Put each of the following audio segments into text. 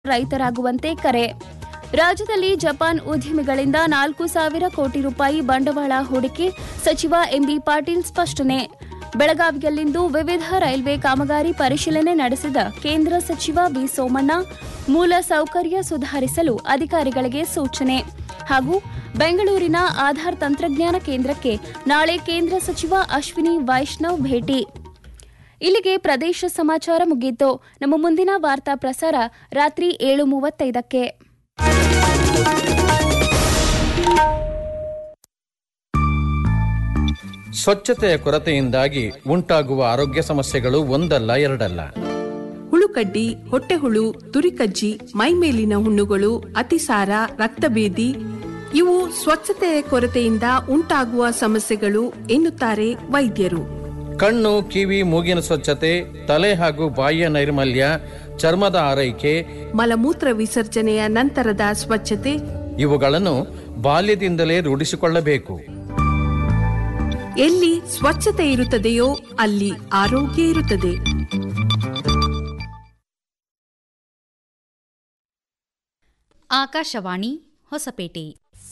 ರೈತರಾಗುವಂತೆ ಕರೆ ರಾಜ್ಯದಲ್ಲಿ ಜಪಾನ್ ಉದ್ಯಮಿಗಳಿಂದ ನಾಲ್ಕು ಸಾವಿರ ಕೋಟಿ ರೂಪಾಯಿ ಬಂಡವಾಳ ಹೂಡಿಕೆ ಸಚಿವ ಎಂಬಿ ಪಾಟೀಲ್ ಸ್ಪಷ್ಟನೆ ಬೆಳಗಾವಿಯಲ್ಲಿಂದು ವಿವಿಧ ರೈಲ್ವೆ ಕಾಮಗಾರಿ ಪರಿಶೀಲನೆ ನಡೆಸಿದ ಕೇಂದ್ರ ಸಚಿವ ವಿ ಸೋಮಣ್ಣ ಮೂಲ ಸೌಕರ್ಯ ಸುಧಾರಿಸಲು ಅಧಿಕಾರಿಗಳಿಗೆ ಸೂಚನೆ ಹಾಗೂ ಬೆಂಗಳೂರಿನ ಆಧಾರ್ ತಂತ್ರಜ್ಞಾನ ಕೇಂದ್ರಕ್ಕೆ ನಾಳೆ ಕೇಂದ್ರ ಸಚಿವ ಅಶ್ವಿನಿ ವೈಷ್ಣವ್ ಭೇಟಿ ಇಲ್ಲಿಗೆ ಪ್ರದೇಶ ಸಮಾಚಾರ ಮುಗಿಯಿತು ನಮ್ಮ ಮುಂದಿನ ವಾರ್ತಾ ಪ್ರಸಾರ ರಾತ್ರಿ ಏಳು ಮೂವತ್ತೈದಕ್ಕೆ ಸ್ವಚ್ಛತೆಯ ಕೊರತೆಯಿಂದಾಗಿ ಉಂಟಾಗುವ ಆರೋಗ್ಯ ಸಮಸ್ಯೆಗಳು ಒಂದಲ್ಲ ಎರಡಲ್ಲ ಹುಳುಕಡ್ಡಿ ಹೊಟ್ಟೆಹುಳು ತುರಿಕಜ್ಜಿ ಮೈಮೇಲಿನ ಹುಣ್ಣುಗಳು ಅತಿಸಾರ ರಕ್ತಭೇದಿ ಇವು ಸ್ವಚ್ಛತೆಯ ಕೊರತೆಯಿಂದ ಉಂಟಾಗುವ ಸಮಸ್ಯೆಗಳು ಎನ್ನುತ್ತಾರೆ ವೈದ್ಯರು ಕಣ್ಣು ಕಿವಿ ಮೂಗಿನ ಸ್ವಚ್ಛತೆ ತಲೆ ಹಾಗೂ ಬಾಯಿಯ ನೈರ್ಮಲ್ಯ ಚರ್ಮದ ಆರೈಕೆ ಮಲಮೂತ್ರ ವಿಸರ್ಜನೆಯ ನಂತರದ ಸ್ವಚ್ಛತೆ ಇವುಗಳನ್ನು ಬಾಲ್ಯದಿಂದಲೇ ರೂಢಿಸಿಕೊಳ್ಳಬೇಕು ಎಲ್ಲಿ ಸ್ವಚ್ಛತೆ ಇರುತ್ತದೆಯೋ ಅಲ್ಲಿ ಆರೋಗ್ಯ ಇರುತ್ತದೆ ಆಕಾಶವಾಣಿ ಹೊಸಪೇಟೆ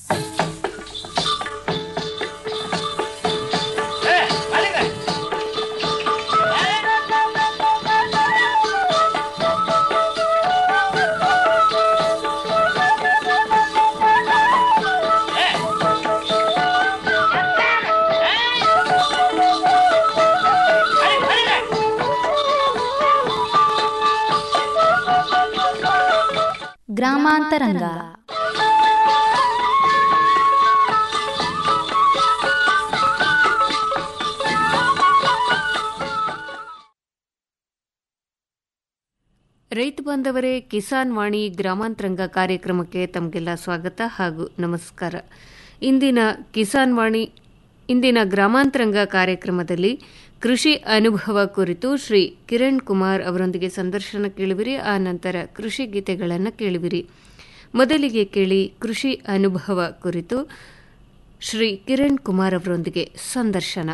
ಗ್ರಾಮಾಂತರಂಗ ರೈತ ಬಾಂಧವರೇ ಕಿಸಾನ್ ವಾಣಿ ಗ್ರಾಮಾಂತರಂಗ ಕಾರ್ಯಕ್ರಮಕ್ಕೆ ತಮಗೆಲ್ಲ ಸ್ವಾಗತ ಹಾಗೂ ನಮಸ್ಕಾರ ಇಂದಿನ ಕಿಸಾನ್ ವಾಣಿ ಇಂದಿನ ಗ್ರಾಮಾಂತರಂಗ ಕಾರ್ಯಕ್ರಮದಲ್ಲಿ ಕೃಷಿ ಅನುಭವ ಕುರಿತು ಶ್ರೀ ಕಿರಣ್ ಕುಮಾರ್ ಅವರೊಂದಿಗೆ ಸಂದರ್ಶನ ಕೇಳುವಿರಿ ಆ ನಂತರ ಕೃಷಿ ಗೀತೆಗಳನ್ನು ಕೇಳುವಿರಿ ಮೊದಲಿಗೆ ಕೇಳಿ ಕೃಷಿ ಅನುಭವ ಕುರಿತು ಶ್ರೀ ಕಿರಣ್ ಕುಮಾರ್ ಅವರೊಂದಿಗೆ ಸಂದರ್ಶನ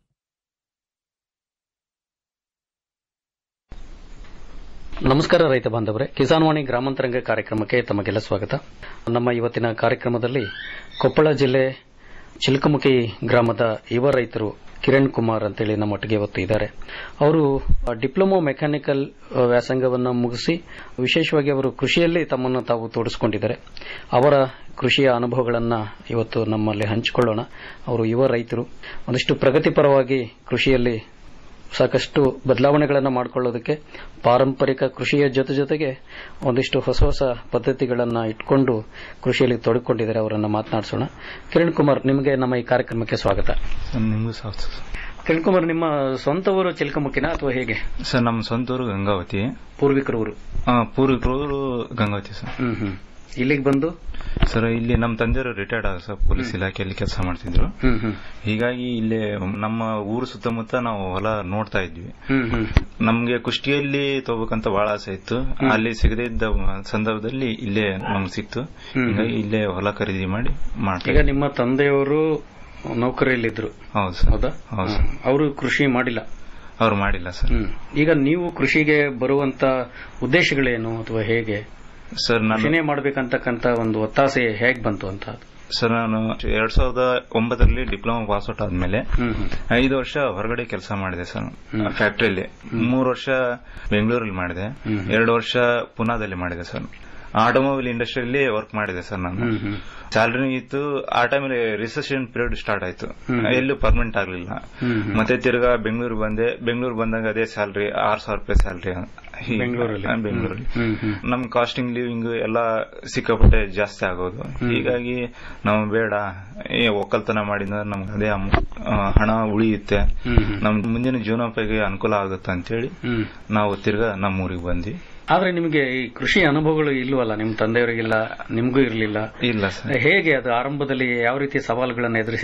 ನಮಸ್ಕಾರ ರೈತ ಬಾಂಧವರೇ ಕಿಸಾನ್ವಾಣಿ ಗ್ರಾಮಾಂತರಂಗ ಕಾರ್ಯಕ್ರಮಕ್ಕೆ ತಮಗೆಲ್ಲ ಸ್ವಾಗತ ನಮ್ಮ ಇವತ್ತಿನ ಕಾರ್ಯಕ್ರಮದಲ್ಲಿ ಕೊಪ್ಪಳ ಜಿಲ್ಲೆ ಚಿಲ್ಕಮುಖಿ ಗ್ರಾಮದ ಯುವ ರೈತರು ಕಿರಣ್ ಕುಮಾರ್ ಅಂತೇಳಿ ನಮ್ಮೊಟ್ಟಿಗೆ ಇವತ್ತು ಇದ್ದಾರೆ ಅವರು ಡಿಪ್ಲೊಮಾ ಮೆಕ್ಯಾನಿಕಲ್ ವ್ಯಾಸಂಗವನ್ನು ಮುಗಿಸಿ ವಿಶೇಷವಾಗಿ ಅವರು ಕೃಷಿಯಲ್ಲಿ ತಮ್ಮನ್ನು ತಾವು ತೋಡಿಸಿಕೊಂಡಿದ್ದಾರೆ ಅವರ ಕೃಷಿಯ ಅನುಭವಗಳನ್ನು ಇವತ್ತು ನಮ್ಮಲ್ಲಿ ಹಂಚಿಕೊಳ್ಳೋಣ ಅವರು ಯುವ ರೈತರು ಒಂದಿಷ್ಟು ಪ್ರಗತಿಪರವಾಗಿ ಕೃಷಿಯಲ್ಲಿ ಸಾಕಷ್ಟು ಬದಲಾವಣೆಗಳನ್ನು ಮಾಡಿಕೊಳ್ಳೋದಕ್ಕೆ ಪಾರಂಪರಿಕ ಕೃಷಿಯ ಜೊತೆ ಜೊತೆಗೆ ಒಂದಿಷ್ಟು ಹೊಸ ಹೊಸ ಪದ್ಧತಿಗಳನ್ನು ಇಟ್ಕೊಂಡು ಕೃಷಿಯಲ್ಲಿ ತೊಡಗಿಕೊಂಡಿದ್ದಾರೆ ಅವರನ್ನು ಮಾತನಾಡಿಸೋಣ ಕಿರಣ್ ಕುಮಾರ್ ನಿಮಗೆ ನಮ್ಮ ಈ ಕಾರ್ಯಕ್ರಮಕ್ಕೆ ಸ್ವಾಗತ ಸರ್ ನಿಮಗೂ ಸ್ವಾಗತ ಸರ್. ಕಿರಣ್ ಕುಮಾರ್ ನಿಮ್ಮ ಸ್ವಂತ ಊರು ಚಿಲ್ಕಮುಖಿನ ಅಥವಾ ಹೇಗೆ ಸರ್ ನಮ್ಮ ಸ್ವಂತ ಊರು ಗಂಗಾವತಿ ಪೂರ್ವಿಕರ ಊರು ಆ, ಪೂರ್ವಿಕರು ಗಂಗಾವತಿ ಸರ್ ಹ್ಮ್ ಹ್ಮ್ ಇಲ್ಲಿಗೆ ಬಂದು ಸರ್ ಇಲ್ಲಿ ನಮ್ಮ ತಂದೆಯವರು ರಿಟೈರ್ಡ್ ಆದ ಸರ್ ಪೊಲೀಸ್ ಇಲಾಖೆಯಲ್ಲಿ ಕೆಲಸ ಮಾಡ್ತಿದ್ರು ಹ್ಮ್ ಹ್ಮ್ ಹೀಗಾಗಿ ಇಲ್ಲೇ ನಮ್ಮ ಊರು ಸುತ್ತಮುತ್ತ ನಾವು ಹೊಲ ನೋಡ್ತಾ ಇದ್ವಿ ಹ್ಮ್ ಹ್ಮ್ ನಮ್ಗೆ ಕುಷ್ಟಿಯಲ್ಲಿ ತಗೋಬೇಕಂತ ಬಹಳ ಆಸೆ ಇತ್ತು ಅಲ್ಲಿ ಸಿಗದೇ ಇದ್ದ ಸಂದರ್ಭದಲ್ಲಿ ಇಲ್ಲೇ ನಮ್ಗೆ ಸಿಕ್ತು ಹೀಗಾಗಿ ಇಲ್ಲೇ ಹೊಲ ಖರೀದಿ ಮಾಡಿ ಮಾಡ್ತಾ ಈಗ ನಿಮ್ಮ ತಂದೆಯವರು ನೌಕರಿಯಲ್ಲಿದ್ರು ಹೌದು ಸರ್ ಹೌದಾ ಹೌದು ಸರ್ ಅವರು ಕೃಷಿ ಮಾಡಿಲ್ಲ ಅವ್ರು ಮಾಡಿಲ್ಲ ಸರ್ ಹ್ಮ್ ಈಗ ನೀವು ಕೃಷಿಗೆ ಬರುವಂತ ಉದ್ದೇಶಗಳೇನು ಅಥವಾ ಹೇಗೆ ಸರ್ ನಾನು ಕೃಷಿನೇ ಮಾಡ್ಬೇಕಂತಕ್ಕಂತ ಒಂದು ಒತ್ತಾಸೆ ಹೇಗ್ ಬಂತು ಅಂತ ಸರ್ ನಾನು ಎರಡ್ ಸಾವಿರದ ಒಂಬತ್ತರಲ್ಲಿ ಡಿಪ್ಲೊಮಾ ಪಾಸ್ ಔಟ್ ಆದ್ಮೇಲೆ ಹ್ಮ್ ಹ್ಮ್ ಐದು ವರ್ಷ ಹೊರಗಡೆ ಕೆಲಸ ಮಾಡಿದೆ ಸರ್ ಫ್ಯಾಕ್ಟ್ರಿಯಲ್ಲಿ ಮೂರು ವರ್ಷ ಬೆಂಗಳೂರಲ್ಲಿ ಮಾಡಿದೆ ಎರಡು ವರ್ಷ ಪುನಾದಲ್ಲಿ ಮಾಡಿದೆ ಸರ್ ಆಟೋಮೊಬೈಲ್ ಇಂಡಸ್ಟ್ರಿಯಲ್ಲಿ ವರ್ಕ್ ಮಾಡಿದೆ ಸರ್ ನಾನು ಹ್ಮ್ ಹ್ಮ್ ಸ್ಯಾಲರಿ ಇತ್ತು ಆ ಟೈಮಲ್ಲಿ ರಿಸೆಷನ್ ಪೀರಿಯಡ್ ಸ್ಟಾರ್ಟ್ ಆಯ್ತು ಎಲ್ಲೂ ಪರ್ಮನೆಂಟ್ ಆಗ್ಲಿಲ್ಲ ಹ್ಮ್ ಹ್ಮ್. ಮತ್ತೆ ತಿರ್ಗಾ ಬೆಂಗಳೂರು ಬಂದೆ ಬೆಂಗಳೂರು ಬಂದಾಗ ಅದೇ ಸ್ಯಾಲರಿ ಆರ್ ಸಾವಿರ ರೂಪಾಯಿ ಸ್ಯಾಲರಿ ಬೆಂಗಳೂರಲ್ಲಿ? ಬೆಂಗಳೂರಲ್ಲಿ ಹ್ಮ್ ಹ್ಮ್ ನಮ್ ಕಾಸ್ಟಿಂಗ್ ಲಿವಿಂಗ್ ಎಲ್ಲ ಸಿಕ್ಕಾಪಟ್ಟೆ ಜಾಸ್ತಿ ಆಗೋದು ಹೀಗಾಗಿ ನಾವು ಬೇಡ ಏ ಒಕ್ಕಲ್ತನ ಮಾಡಿದ್ರೆ ನಮ್ಗೆ ಅದೇ ಅಮ್- ಆ, ಹಣ ಉಳಿಯುತ್ತೆ ಹ್ಮ್ ಹ್ಮ್. ನಮ್ ಮುಂದಿನ ಜೀವನೋಪಾಯಿಗೆ ಅನುಕೂಲ ಆಗುತ್ತೆ ಅಂತೇಳಿ ಹ್ಮ್ ನಾವು ತಿರ್ಗಾ ನಮ್ಮ ಊರಿಗೆ ಬಂದ್ವಿ ಆದ್ರೆ ನಿಮಗೆ ಈ ಕೃಷಿ ಅನುಭವಗಳು ಇಲ್ವಲ್ಲ ನಿಮ್ ತಂದೆಯವರಿಗಿಲ್ಲ ನಿಮ್ಗೂ ಇರ್ಲಿಲ್ಲ ಇಲ್ಲ ಸರ್ ಹೇಗೆ ಅದು ಆರಂಭದಲ್ಲಿ ಯಾವ ರೀತಿಯ ಸವಾಲುಗಳನ್ನು ಎದುರಿಸಿದ್ರು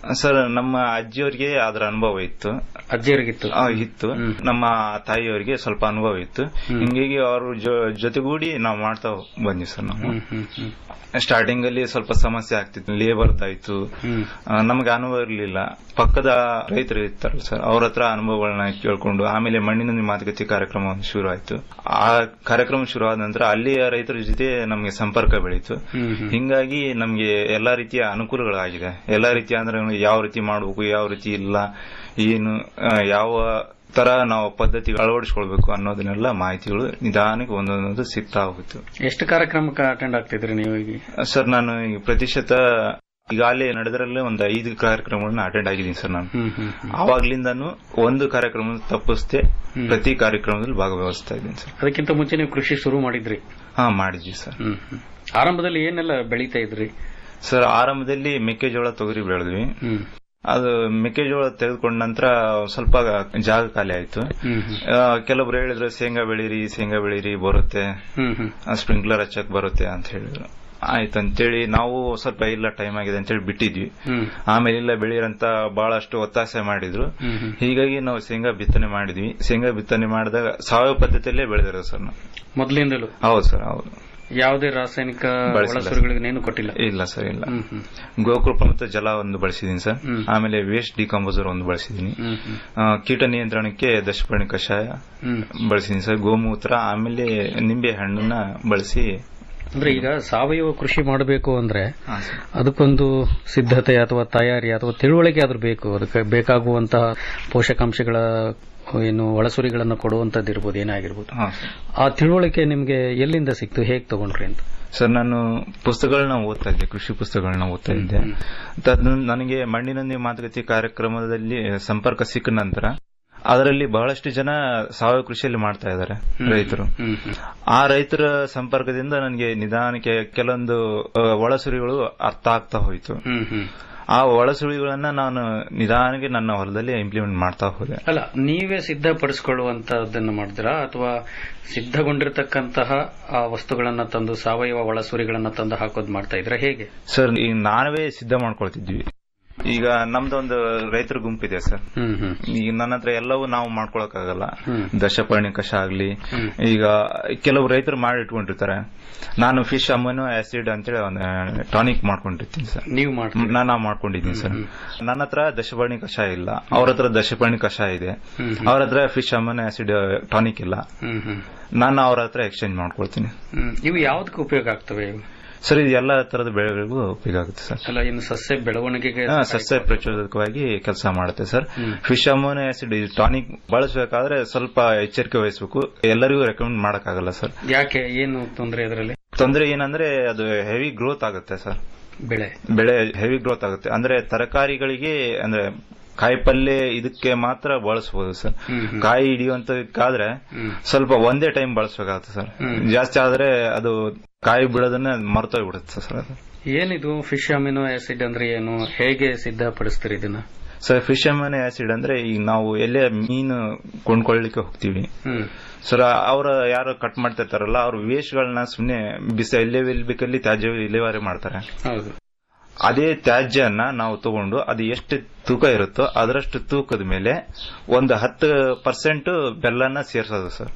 ಸರ್ ನಮ್ಮ ಅಜ್ಜಿಯವರಿಗೆ ಅದರ ಅನುಭವ ಇತ್ತು ಅಜ್ಜಿಯರಿಗಿತ್ತು ಆ, ಇತ್ತು ನಮ್ಮ ತಾಯಿಯವರಿಗೆ ಸ್ವಲ್ಪ ಅನುಭವ ಇತ್ತು ಹಿಂಗಾಗಿ ಅವರು ಜೊತೆಗೂಡಿ ನಾವು ಮಾಡ್ತಾ ಬಂದ್ವಿ ಸರ್ ನಾವು ಹ್ಮ್ ಹ್ಮ್ ಹ್ಮ್ ಸ್ಟಾರ್ಟಿಂಗ್ ಅಲ್ಲಿ ಸ್ವಲ್ಪ ಸಮಸ್ಯೆ ಆಗ್ತಿತ್ತು ಲೇಬರ್ ಆಯ್ತು ಹ್ಮ್. ಆ, ನಮ್ಗೆ ಅನುಭವ ಇರಲಿಲ್ಲ ಪಕ್ಕದ ರೈತರು ಇರ್ತಾರಲ್ಲ ಸರ್ ಅವ್ರ ಹತ್ರ ಅನುಭವಗಳನ್ನ ಕೇಳ್ಕೊಂಡು ಆಮೇಲೆ ಮಣ್ಣಿನ ಮಾತುಕತೆ ಕಾರ್ಯಕ್ರಮ ಒಂದು ಶುರು ಆಯ್ತು ಆ ಕಾರ್ಯಕ್ರಮ ಶುರು ಆದ ನಂತರ ಅಲ್ಲಿಯ ರೈತರ ಜೊತೆ ನಮಗೆ ಸಂಪರ್ಕ ಬೆಳೀತು ಹ್ಮ್ ಹ್ಮ್. ಹಿಂಗಾಗಿ ನಮ್ಗೆ ಎಲ್ಲಾ ರೀತಿಯ ಅನುಕೂಲಗಳಾಗಿದೆ ಎಲ್ಲಾ ರೀತಿಯ ಅಂದ್ರೆ ಯಾವ ರೀತಿ ಮಾಡಬೇಕು ಯಾವ ರೀತಿ ಇಲ್ಲ ಏನು ಆ, ಯಾವ ತರ ನಾವು ಪದ್ಧತಿ ಅಳವಡಿಸ್ಕೊಳ್ಬೇಕು ಅನ್ನೋದನ್ನೆಲ್ಲ ಮಾಹಿತಿಗಳು ನಿಧಾನಕ್ಕೆ ಒಂದೊಂದೊಂದು ಸಿಗ್ತಾ ಹೋಗುತ್ತೆ ಎಷ್ಟು ಕಾರ್ಯಕ್ರಮಕ್ಕೆ ಅಟೆಂಡ್ ಆಗ್ತಿದ್ರಿ ನೀವು ಈಗ ಸರ್ ನಾನು ಈ ಪ್ರತಿಶತ ಈಗಾಗಲೇ ನಡೆದರಲ್ಲೇ ಒಂದು ಐದು ಕಾರ್ಯಕ್ರಮಗಳನ್ನ ಅಟೆಂಡ್ ಆಗಿದ್ದೀನಿ ಸರ್ ನಾನು ಹ್ಮ್ ಹ್ಮ್ ಹ್ಮ್. ಆವಾಗ್ಲಿಂದಾನು ಒಂದು ಕಾರ್ಯಕ್ರಮ ತಪ್ಪಿಸ್ದೆ ಪ್ರತಿ ಕಾರ್ಯಕ್ರಮದಲ್ಲಿ ಭಾಗವಹಿಸ್ತಾ ಇದ್ದೀನಿ ಸರ್ ಅದಕ್ಕಿಂತ ಮುಂಚೆ ನೀವು ಕೃಷಿ ಶುರು ಮಾಡಿದ್ರಿ ಹಾ ಮಾಡಿದ್ವಿ ಸರ್ ಹ್ಮ್ ಹ್ಮ್. ಆರಂಭದಲ್ಲಿ ಏನೆಲ್ಲ ಬೆಳೀತಾ ಇದ್ರಿ ಸರ್ ಆರಂಭದಲ್ಲಿ ಮೆಕ್ಕೆಜೋಳ ತೊಗರಿ ಬೆಳೆದ್ವಿ ಹ್ಮ್ ಅದು ಮೆಕ್ಕೆಜೋಳ ತೆಗೆದುಕೊಂಡ ನಂತರ ಸ್ವಲ್ಪ ಜಾಗ ಖಾಲಿ ಆಯ್ತು ಹ್ಮ್ ಹ್ಮ್. ಆ, ಕೆಲವೊಬ್ರು ಹೇಳಿದ್ರು ಶೇಂಗಾ ಬೆಳೀರಿ ಶೇಂಗಾ ಬೆಳೀರಿ ಬರುತ್ತೆ ಹ್ಮ್ ಹ್ಮ್ ಸ್ಪ್ರಿಂಕ್ಲರ್ ಹಚ್ಚಕ್ ಬರುತ್ತೆ ಅಂತ ಹೇಳಿದ್ರು ಆಯ್ತು ಅಂತೇಳಿ ನಾವು ಸ್ವಲ್ಪ ಇಲ್ಲ ಟೈಮ್ ಆಗಿದೆ ಅಂತೇಳಿ ಬಿಟ್ಟಿದ್ವಿ ಹ್ಮ್ ಆಮೇಲೆ ಇಲ್ಲ ಬೆಳೀರಂತ ಬಹಳಷ್ಟು ಒತ್ತಾಸೆ ಮಾಡಿದ್ರು ಹ್ಮ್ ಹ್ಮ್. ಹೀಗಾಗಿ ನಾವು ಶೇಂಗಾ ಬಿತ್ತನೆ ಮಾಡಿದ್ವಿ ಶೇಂಗಾ ಬಿತ್ತನೆ ಮಾಡಿದಾಗ ಸಾವಯವ ಪದ್ಧತಿಯಲ್ಲೇ ಬೆಳೆದಿರೋದು ಸರ್ ನಾವು ಮೊದಲಿಂದಲೂ ಹೌದು ಸರ್ ಹೌದು ಯಾವುದೇ ರಾಸಾಯನಿಕ ಬಳಸಿಲ್ಲ. ಒಳಸುರಿಗಳಿಗೇನು ಕೊಟ್ಟಿಲ್ಲ ಇಲ್ಲ ಸರ್ ಇಲ್ಲ ಹ್ಮ್ ಹ್ಮ್ ಗೋಕೃಪ ಮತ್ತು ಜಲ ಒಂದು ಬಳಸಿದೀನಿ ಸರ್ ಹ್ಮ್. ಆಮೇಲೆ ವೇಸ್ಟ್ ಡಿಕಂಪೋಸರ್ ಒಂದು ಬಳಸಿದೀನಿ ಹ್ಮ್ ಹ್ಮ್ ಆ, ಕೀಟ ನಿಯಂತ್ರಣಕ್ಕೆ ದಶಪರ್ಣಿ ಕಷಾಯ ಹ್ಮ್ ಬಳಸಿದೀನಿ ಸರ್ ಗೋಮೂತ್ರ ಆಮೇಲೆ ನಿಂಬೆ ಹಣ್ಣನ್ನ ಬಳಸಿ ಅಂದ್ರೆ ಈಗ ಸಾವಯವ ಕೃಷಿ ಮಾಡಬೇಕು ಅಂದ್ರೆ ಹಾ, ಸರ್. ಅದಕ್ಕೊಂದು ಸಿದ್ಧತೆ ಅಥವಾ ತಯಾರಿ ಅಥವಾ ತಿಳುವಳಿಕೆ ಆದ್ರೂ ಬೇಕು ಅದಕ್ಕೆ ಬೇಕಾಗುವಂತಹ ಪೋಷಕಾಂಶಗಳ ಏನು ಒಳಸುರಿಗಳನ್ನು ಕೊಡುವಂತದ್ದು ಇರ್ಬೋದು ಏನಾಗಿರ್ಬೋದು ಹಾ, ಸರ್. ಆ ತಿಳುವಳಿಕೆ ನಿಮ್ಗೆ ಎಲ್ಲಿಂದ ಸಿಕ್ತು ಹೇಗ್ ತಗೊಂಡ್ರಿ ಅಂತ ಸರ್ ನಾನು ಪುಸ್ತಕಗಳನ್ನ ಓದ್ತಾ ಇದ್ದೆ ಕೃಷಿ ಪುಸ್ತಕಗಳನ್ನ ಓದ್ತಾ ಇದ್ದೆ ತದ್- ನನಗೆ ಮಣ್ಣಿನೊಂದಿಗೆ ಮಾತುಕತೆ ಕಾರ್ಯಕ್ರಮದಲ್ಲಿ ಸಂಪರ್ಕ ಸಿಕ್ಕ ನಂತರ ಅದರಲ್ಲಿ ಬಹಳಷ್ಟು ಜನ ಸಾವಯವ ಕೃಷಿಯಲ್ಲಿ ಮಾಡ್ತಾ ಇದ್ದಾರೆ ರೈತರು ಹ್ಮ್ ಹ್ಮ್ ಆ ರೈತರ ಸಂಪರ್ಕದಿಂದ ನನಗೆ ನಿಧಾನಕ್ಕೆ ಕೆಲವೊಂದು ಆ, ಒಳಸುರಿಗಳು ಅರ್ಥ ಆಗ್ತಾ ಹೋಯಿತು ಹ್ಮ್ ಹ್ಮ್ ಆ ಒಳಸುಳಿಗಳನ್ನ ನಾನು ನಿಧಾನಕ್ಕೆ ನನ್ನ ಹೊಲದಲ್ಲಿ ಇಂಪ್ಲಿಮೆಂಟ್ ಮಾಡ್ತಾ ಹೋದೆ ಅಲ್ಲ ನೀವೇ ಸಿದ್ಧಪಡಿಸಿಕೊಳ್ಳುವಂತಹದ್ದನ್ನು ಮಾಡಿದ್ರಾ ಅಥವಾ ಸಿದ್ಧಗೊಂಡಿರತಕ್ಕಂತಹ ಆ ವಸ್ತುಗಳನ್ನ ತಂದು ಸಾವಯವ ಒಳಸುರಿಗಳನ್ನ ತಂದು ಹಾಕೋದು ಮಾಡ್ತಾ ಇದ್ರ ಹೇಗೆ ಸರ್ ಈಗ ನಾವೇ ಸಿದ್ಧ ಮಾಡ್ಕೊಳ್ತಿದ್ವಿ ಈಗ ನಮ್ದೊಂದು ರೈತರ ಗುಂಪಿದೆ ಸರ್ ಹ್ಮ್ ಹ್ಮ್ ಈಗ ನನ್ನ ಹತ್ರ ಎಲ್ಲವೂ ನಾವು ಮಾಡ್ಕೊಳಕ್ಕಾಗಲ್ಲ ಹ್ಮ್. ದಶಪರ್ಣಿ ಕಷ ಆಗ್ಲಿ ಹ್ಮ್. ಈಗ ಕೆಲವು ರೈತರು ಮಾಡಿ ಇಟ್ಕೊಂಡಿರ್ತಾರೆ ನಾನು ಫಿಶ್ ಅಮೈನೋ ಆಸಿಡ್ ಅಂತೇಳಿ ಒಂದು ಟಾನಿಕ್ ಮಾಡ್ಕೊಂಡಿರ್ತೀನಿ ಸರ್ ನೀವು ಮಾಡ್ತೀರಿ ನಾನು ಮಾಡ್ಕೊಂಡಿದ್ದೀನಿ ಸರ್ ನನ್ನ ಹತ್ರ ದಶಪರ್ಣಿ ಕಷಾಯ ಇಲ್ಲ ಅವ್ರ ಹತ್ರ ದಶಪರ್ಣಿ ಕಷಾಯ ಇದೆ ಹ್ಮ್. ಅವ್ರ ಹತ್ರ ಫಿಶ್ ಅಮೈನೋ ಆಸಿಡ್ ಟಾನಿಕ್ ಇಲ್ಲ ಹ್ಮ್ ಹ್ಮ್ ನಾನು ಅವ್ರ ಹತ್ರ ಎಕ್ಸ್ಚೇಂಜ್ ಮಾಡ್ಕೊಳ್ತೀನಿ ಹ್ಮ್. ಇವು ಯಾವ್ದಕ್ಕೆ ಉಪಯೋಗ ಆಗ್ತವೆ ಇವು? ಸರ್ ಇದು ಎಲ್ಲ ತರದ ಬೆಳೆಗಳಿಗೂ ಉಪಯೋಗ ಆಗುತ್ತೆ ಸರ್ ಅಲ್ಲ ಇನ್ನು ಸಸ್ಯ ಬೆಳವಣಿಗೆಗೆ ಹಾ, ಸಸ್ಯ ಪ್ರಚೋದಕವಾಗಿ ಕೆಲಸ ಮಾಡುತ್ತೆ ಸರ್ ಹ್ಮ್. ಫಿಶ್ ಅಮೋನೋ ಆಸಿಡ್ ಟಾನಿಕ್ ಬಳಸಬೇಕಾದ್ರೆ ಸ್ವಲ್ಪ ಎಚ್ಚರಿಕೆ ವಹಿಸಬೇಕು ಎಲ್ಲರಿಗೂ ರೆಕಮೆಂಡ್ ಮಾಡಕ್ಕಾಗಲ್ಲ ಸರ್ ಯಾಕೆ ಏನು ತೊಂದರೆ ಅದರಲ್ಲಿ ತೊಂದರೆ ಏನಂದ್ರೆ ಅದು ಹೆವಿ ಗ್ರೋತ್ ಆಗುತ್ತೆ ಸರ್ ಬೆಳೆ ಬೆಳೆ ಹೆವಿ ಗ್ರೋತ್ ಆಗುತ್ತೆ ಅಂದ್ರೆ ತರಕಾರಿಗಳಿಗೆ ಅಂದ್ರೆ ಕಾಯಿ ಪಲ್ಯ ಇದಕ್ಕೆ ಮಾತ್ರ ಬಳಸಬಹುದು ಸರ್ ಹ್ಮ್, ಹ್ಮ್. ಕಾಯಿ ಹಿಡಿಯುವಂತಕ್ಕಾದ್ರೆ ಹ್ಮ್. ಸ್ವಲ್ಪ ಒಂದೇ ಟೈಮ್ ಬಳಸಬೇಕಾಗುತ್ತೆ ಸರ್ ಹ್ಮ್. ಜಾಸ್ತಿ ಆದ್ರೆ ಅದು ಕಾಯಿ ಬಿಡೋದನ್ನ ಮರ್ತೋಗ್ಬಿಡುತ್ತೆ ಸರ್ ಅದು ಏನಿದು ಫಿಶ್ ಅಮಿನೋ ಆಸಿಡ್ ಅಂದ್ರೆ ಏನು ಹೇಗೆ ಸಿದ್ಧಪಡಿಸ್ತೀರಿ ಇದನ್ನ ಸರ್ ಫಿಶ್ ಅಮೈನೋ ಆಸಿಡ್ ಅಂದ್ರೆ ಈಗ ನಾವು ಎಲ್ಲೇ ಮೀನು ಕೊಂಡ್ಕೊಳ್ಳಿಕ್ಕೆ ಹೋಗ್ತೀವಿ ಹ್ಮ್ ಸರ್ ಅವ್ರ ಯಾರು ಕಟ್ ಮಾಡ್ತಿರ್ತಾರಲ್ಲ ಅವ್ರ ವೇಸ್ಟ್ಗಳನ್ನ ಸುಮ್ನೆ ಬಿಸ ಎಲ್ಲೇ ಬೇಕಲ್ಲಿ ತ್ಯಾಜ್ಯ ಇಲ್ಲಿವಾರೆ ಮಾಡ್ತಾರೆ ಹೌದು ಅದೇ ತ್ಯಾಜ್ಯನ ನಾವು ತಗೊಂಡು ಅದು ಎಷ್ಟು ತೂಕ ಇರುತ್ತೋ ಅದರಷ್ಟು ತೂಕದ ಮೇಲೆ ಒಂದು ಹತ್ತು ಪರ್ಸೆಂಟ್ ಬೆಲ್ಲನ ಸೇರ್ಸೋದು ಸರ್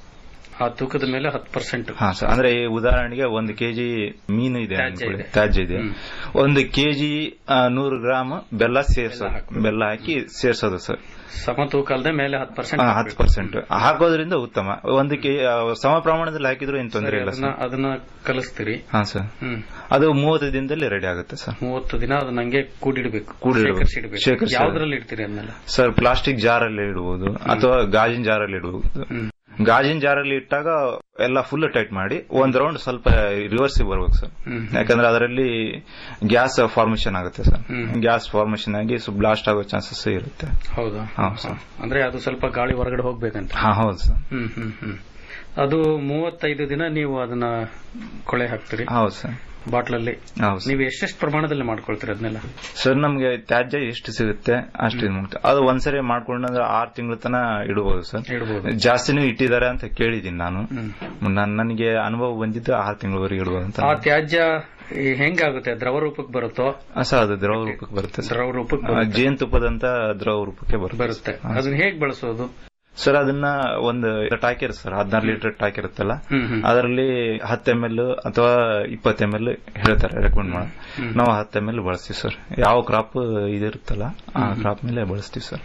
ಆ ತೂಕದ ಮೇಲೆ ಹತ್ತು ಪರ್ಸೆಂಟ್ ಹಾ ಸರ್ ಅಂದ್ರೆ ಈ ಉದಾಹರಣೆಗೆ ಒಂದು ಕೆಜಿ ಮೀನು ಇದೆ ತ್ಯಾಜ್ಯ ಅನ್ಕೊಳ್ಳಿ, ಇದೆ. ತ್ಯಾಜ್ಯ ಇದೆ ಹ್ಮ್. ಒಂದು ಕೆಜಿ ನೂರು ಗ್ರಾಮ್ ಬೆಲ್ಲ ಸೇರ್ಸೋದು ಹಾಕ್ಬೇಕು. ಬೆಲ್ಲ ಹಾಕಿ ಸೇರ್ಸೋದು ಸರ್ ಸಮ ತೂಕ ಅಲ್ಲದೆ ಮೇಲೆ ಹತ್ತು ಪರ್ಸೆಂಟ್ ಹತ್ತು ಪರ್ಸೆಂಟ್ ಹಾಕೋದ್ರಿಂದ ಉತ್ತಮ ಒಂದು ಕೆ ಆ, ಸಮ ಪ್ರಮಾಣದಲ್ಲಿ ಹಾಕಿದ್ರು ಏನ್ ತೊಂದರೆ ಇಲ್ಲ ಅದನ್ನ ಸರ್ ಅದನ್ನ ಕಲಿಸ್ತೀರಿ ಹಾ ಸರ್ ಹ್ಮ್ ಅದು ಮೂವತ್ತು ದಿನದಲ್ಲಿ ರೆಡಿ ಆಗುತ್ತೆ ಸರ್ ಮೂವತ್ತು ದಿನ ಅದನ್ನ ಹಂಗೆ ಕೂಡಿಡ್ಬೇಕು ಕೂಡಿಡ್ಬೇಕು. ಶೇಖರಿಸಿಡ್ಬೇಕು ಶೇಖರಿಸಿ- ಯಾವ್ದ್ರಲ್ಲಿ ಇಡ್ತೀರಿ ಅದನ್ನೆಲ್ಲ ಸರ್ ಪ್ಲಾಸ್ಟಿಕ್ ಜಾರಲ್ಲಿ ಇಡಬಹುದು ಅಥವಾ ಗಾಜಿನ ಜಾರಲ್ಲಿ ಇಡಬಹುದು ಹ್ಮ್ ಗಾಜಿನ ಜಾರಲ್ಲಿ ಇಟ್ಟಾಗ ಎಲ್ಲ ಫುಲ್ ಟೈಟ್ ಮಾಡಿ ಒಂದ್ ರೌಂಡ್ ಸ್ವಲ್ಪ ರಿವರ್ಸ್ ಬರ್ಬೇಕು ಸರ್ ಹ್ಮ್. ಯಾಕಂದ್ರೆ ಅದರಲ್ಲಿ ಗ್ಯಾಸ್ ಫಾರ್ಮೇಶನ್ ಆಗುತ್ತೆ ಸರ್ ಹ್ಮ್. ಗ್ಯಾಸ್ ಫಾರ್ಮೇಶನ್ ಆಗಿ ಬ್ಲಾಸ್ಟ್ ಆಗೋ ಚಾನ್ಸಸ್ ಇರುತ್ತೆ ಹೌದಾ ಹಾ, ಸರ್. ಅಂದ್ರೆ ಅದು ಸ್ವಲ್ಪ ಗಾಳಿ ಹೊರಗಡೆ ಹೋಗ್ಬೇಕಂತ ಹಾ ಹೌದು ಸರ್ ಹ್ಮ್ ಹ್ಮ್ ಹ್ಮ್ ಅದು ಮೂವತ್ತೈದು ದಿನ ನೀವು ಅದನ್ನ ಕೊಳೆ ಹಾಕ್ತೀರಿ ಹೌದು ಸರ್ ಬಾಟ್ಲಲ್ಲಿ ಹೌದು ಸರ್. ನೀವು ಎಷ್ಟೆಷ್ಟು ಪ್ರಮಾಣದಲ್ಲಿ ಮಾಡ್ಕೊಳ್ತೀರಿ ಅದನ್ನೆಲ್ಲ ಸರ್ ನಮ್ಗೆ ತ್ಯಾಜ್ಯ ಎಷ್ಟು ಸಿಗುತ್ತೆ ಅಷ್ಟು ಇದು ಮಾಡ್ತೀವಿ ಅದು ಒಂದ್ಸರಿ ಮಾಡ್ಕೊಂಡ್ರೆ ಆರು ತಿಂಗಳ ತನ ಇಡಬಹುದು ಸರ್ ಇಡ್ಬೋದು ಜಾಸ್ತಿನೂ ಇಟ್ಟಿದ್ದಾರೆ ಅಂತ ಕೇಳಿದೀನಿ ನಾನು ಹ್ಮ್. ನನ್- ನನಗೆ ಅನುಭವ ಬಂದಿದ್ದು ಆರು ತಿಂಗಳವರೆಗೆ ಇಡಬಹುದು ಅಂತ ಆ ತ್ಯಾಜ್ಯ ಈ ಹೆಂಗಾಗುತ್ತೆ ದ್ರವ ರೂಪಕ್ಕೆ ಬರುತ್ತೋ ಆ, ಸರ್ ಅದು ದ್ರವ ರೂಪಕ್ಕೆ ಬರುತ್ತೆ ಸರ್ ದ್ರವ ರೂಪಕ್ಕೆ ಆ, ಬರುತ್ತೆ. ಜೇನುತುಪ್ಪದಂತ ದ್ರವ ರೂಪಕ್ಕೆ ಬರುತ್ತೆ ಬರುತ್ತೆ ಹಾ, ಅದನ್ನ ಹೇಗ್ ಬಳಸೋದು ಸರ್ ಅದನ್ನ ಒಂದು ಟಾಕಿರ್ ಸರ್ ಹದಿನಾರು ಲೀಟರ್ ಟಾಕಿರುತ್ತಲ್ಲ ಹ್ಮ್ ಹ್ಮ್ ಅದರಲ್ಲಿ ಹತ್ತು ಎಮ್ ಎಲ್ ಅಥವಾ ಇಪ್ಪತ್ತು ಎಮ್ ಎಲ್ ಹೇಳ್ತಾರೆ ರೆಕಮೆಂಡ್ ಮಾಡಿ ನಾವು ಹತ್ತು ಎಮ್ ಎಲ್ ಬಳಸ್ತೀವಿ ಸರ್ ಯಾವ ಕ್ರಾಪ್ ಇದಿರುತ್ತಲ್ಲ ಆ ಕ್ರಾಪ್ ಮೇಲೆ ಬಳಸ್ತೀವಿ ಸರ್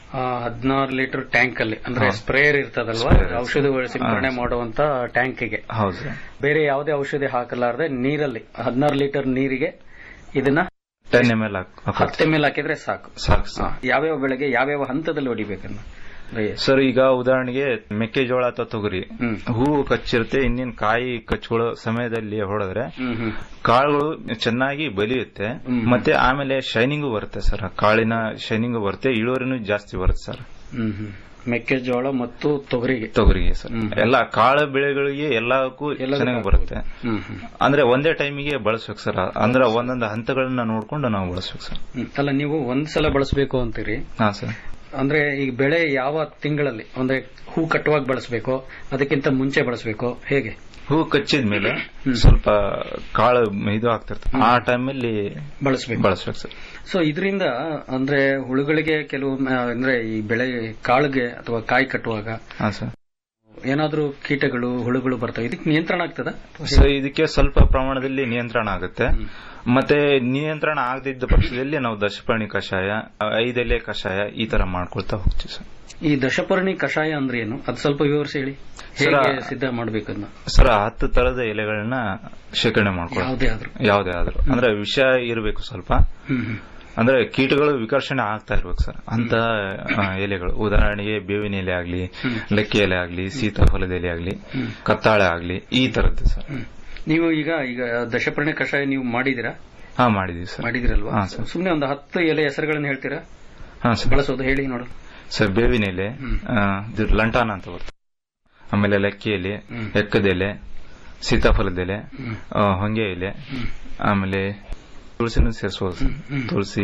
ಹದಿನಾರು ಲೀಟರ್ ಟ್ಯಾಂಕ್ ಅಲ್ಲಿ ಅಂದ್ರೆ ಹಾ. ಸ್ಪ್ರೇಯರ್ ಇರ್ತದಲ್ವಾ Sprayer. ಔಷಧಿಗಳು ಸಿಂಪಡಣೆ ಹಾ. ಮಾಡುವಂತ ಟ್ಯಾಂಕಿಗೆ ಹೌದು ಸರ್ ಬೇರೆ ಯಾವುದೇ ಔಷಧಿ ಹಾಕಲಾರದೆ ನೀರಲ್ಲಿ ಹದಿನಾರು ಲೀಟರ್ ನೀರಿಗೆ ಇದನ್ನ ಟೆನ್ ಎಮ್ ಎಲ್ ಹತ್ತೆ ಮೇಲೆ ಹಾಕಿದ್ರೆ ಸಾಕು ಸಾಕು ಹಾ. ಸರ್ ಯಾವ್ಯಾವ ಬೆಳೆಗೆ ಯಾವ್ಯಾವ ಹಂತದಲ್ಲಿ ಹೊಡಿಬೇಕನ್ನ ಬಯ್ಯ. ಸರ್ ಈಗ ಉದಾಹರಣೆಗೆ ಮೆಕ್ಕೆಜೋಳ ಅಥವಾ ತೊಗರಿ ಹ್ಮ್. ಹೂವು ಕಚ್ಚಿರುತ್ತೆ ಇನ್ನೇನು ಕಾಯಿ ಕಚ್ಕೊಳ್ಳೋ ಸಮಯದಲ್ಲಿ ಹೊಡೆದ್ರೆ ಹ್ಮ್ ಹ್ಮ್ ಕಾಳುಗಳು ಚೆನ್ನಾಗಿ ಬಲಿಯುತ್ತೆ ಹ್ಮ್. ಮತ್ತೆ ಆಮೇಲೆ ಶೈನಿಂಗು ಬರುತ್ತೆ ಸರ್ ಕಾಳಿನ ಶೈನಿಂಗು ಬರುತ್ತೆ ಇಳುವರಿನೂ ಜಾಸ್ತಿ ಬರುತ್ತೆ ಸರ್ ಹ್ಮ್ ಹ್ಮ್ ಮೆಕ್ಕೆಜೋಳ ಮತ್ತು ತೊಗರಿಗೆ ತೊಗರಿಗೆ ಸರ್ ಹ್ಮ್. ಎಲ್ಲ ಕಾಳು ಬೆಳೆಗಳಿಗೆ ಎಲ್ಲಕ್ಕೂ ಎಲ್ಲದಕ್ಕೂ ಚೆನ್ನಾಗಿ ಬರುತ್ತೆ ಹ್ಮ್ ಹ್ಮ್ ಅಂದ್ರೆ ಒಂದೇ ಟೈಮಿಗೆ ಬಳಸ್ಬೇಕು ಸರ್ ಅಂದ್ರೆ ಒಂದೊಂದು ಹಂತಗಳನ್ನ ನೋಡ್ಕೊಂಡು ನಾವು ಬಳಸ್ಬೇಕು ಸರ್ ಹ್ಮ್. ಅಲ್ಲ ನೀವು ಒಂದ್ಸಲ ಬಳಸಬೇಕು ಅಂತೀರಿ ಹಾ ಸರ್ ಅಂದ್ರೆ ಈಗ ಬೆಳೆ ಯಾವ ತಿಂಗಳಲ್ಲಿ ಅಂದ್ರೆ ಹೂ ಕಟ್ಟುವಾಗ ಬಳಸಬೇಕು ಅದಕ್ಕಿಂತ ಮುಂಚೆ ಬಳಸಬೇಕು ಹೇಗೆ ಹೂ ಕಚ್ಚಿದ ಮೇಲೆ ಹ್ಮ್. ಸ್ವಲ್ಪ ಕಾಳು ಇದು ಆಗ್ತಿರ್ತದೆ ಆ ಟೈಮಲ್ಲಿ ಬಳಸಬೇಕು ಬಳಸ್ಬೇಕು ಸರ್ ಸೊ ಇದರಿಂದ ಅಂದ್ರೆ ಹುಳುಗಳಿಗೆ ಕೆಲವು ಮ, ಅಂದ್ರೆ ಈ ಬೆಳೆ ಕಾಳಿಗೆ ಅಥವಾ ಕಾಯಿ ಕಟ್ಟುವಾಗ ಹಾ ಸರ್ ಏನಾದ್ರೂ ಕೀಟಗಳು ಹುಳುಗಳು ಬರ್ತವೆ ಇದಕ್ಕೆ ನಿಯಂತ್ರಣ ಆಗ್ತದ ಸೊ ಇದಕ್ಕೆ ಸ್ವಲ್ಪ ಪ್ರಮಾಣದಲ್ಲಿ ನಿಯಂತ್ರಣ ಆಗುತ್ತೆ ಮತ್ತೆ ನಿಯಂತ್ರಣ ಆಗದಿದ್ದ ಪಕ್ಷದಲ್ಲಿ ನಾವು ದಶಪರ್ಣಿ ಕಷಾಯ ಐದೆಲೆ ಕಷಾಯ ಈ ತರ ಮಾಡ್ಕೊಳ್ತಾ ಹೋಗ್ತೀವಿ ಸರ್ ಈ ದಶಪರ್ಣಿ ಕಷಾಯ ಅಂದ್ರೆ ಏನು ಅದು ಸ್ವಲ್ಪ ವಿವರಿಸಿ ಹೇಳಿ ಸರ- ಹೇಗೆ ಸಿದ್ಧ ಮಾಡಬೇಕು ಅದನ್ನ ಸರ್ ಹತ್ತು ತರದ ಎಲೆಗಳನ್ನ ಶೇಖರಣೆ ಮಾಡ್ಕೊಳ್ಳಿ ಯಾವುದೇ ಆದ್ರೂ ಯಾವುದೇ ಆದ್ರೂ ಅಂದ್ರೆ ವಿಷ ಇರಬೇಕು ಸ್ವಲ್ಪ ಹ್ಮ್ ಹ್ಮ್ ಅಂದ್ರೆ ಕೀಟಗಳು ವಿಕರ್ಷಣೆ ಆಗ್ತಾ ಇರ್ಬೇಕು ಸರ್ ಅಂತ ಆ, ಎಲೆಗಳು ಉದಾಹರಣೆಗೆ ಬೇವಿನ ಎಲೆ ಆಗ್ಲಿ ಲಕ್ಕಿ ಎಲೆ ಆಗ್ಲಿ ಸೀತಾಫಲದ ಎಲೆ ಆಗ್ಲಿ ಕತ್ತಾಳೆ ಆಗ್ಲಿ ಈ ತರದ್ದು ಸರ್ ಹ್ಮ್. ನೀವು ಈಗ ಈಗ ದಶಪರ್ಣಿ ಕಷಾಯ ನೀವು ಮಾಡಿದಿರಾ ಹಾ ಮಾಡಿದೀವಿ ಸರ್ ಮಾಡಿದಿರಲ್ವಾ ಹಾ, ಸರ್. ಸುಮ್ನೆ ಒಂದು ಹತ್ತು ಎಲೆ ಹೆಸರುಗಳನ್ನ ಹೇಳ್ತೀರಾ ಹಾ ಸರ್ ಬಳಸೋದು ಹೇಳಿ ನೋಡು ಸರ್ ಬೇವಿನ ಎಲೆ ಹ್ಮ್. ಆ, ಇದು ಲಂಟಾನ ಅಂತ ಬರ್ತದೆ ಆಮೇಲೆ ಲಕ್ಕಿ ಎಲೆ ಹ್ಮ್. ಎಕ್ಕದ ಎಲೆ ಸೀತಾಫಲದ ಎಲೆ ಹ್ಮ್. ಆ, ಹೊಂಗೆ ಎಲೆ ಹ್ಮ್. ಆಮೇಲೆ ತುಳಸಿನೂ ಸೇರಿಸಬಹುದು ಸರ್ ಹ್ಮ್, ಹ್ಮ್. ತುಳಸಿ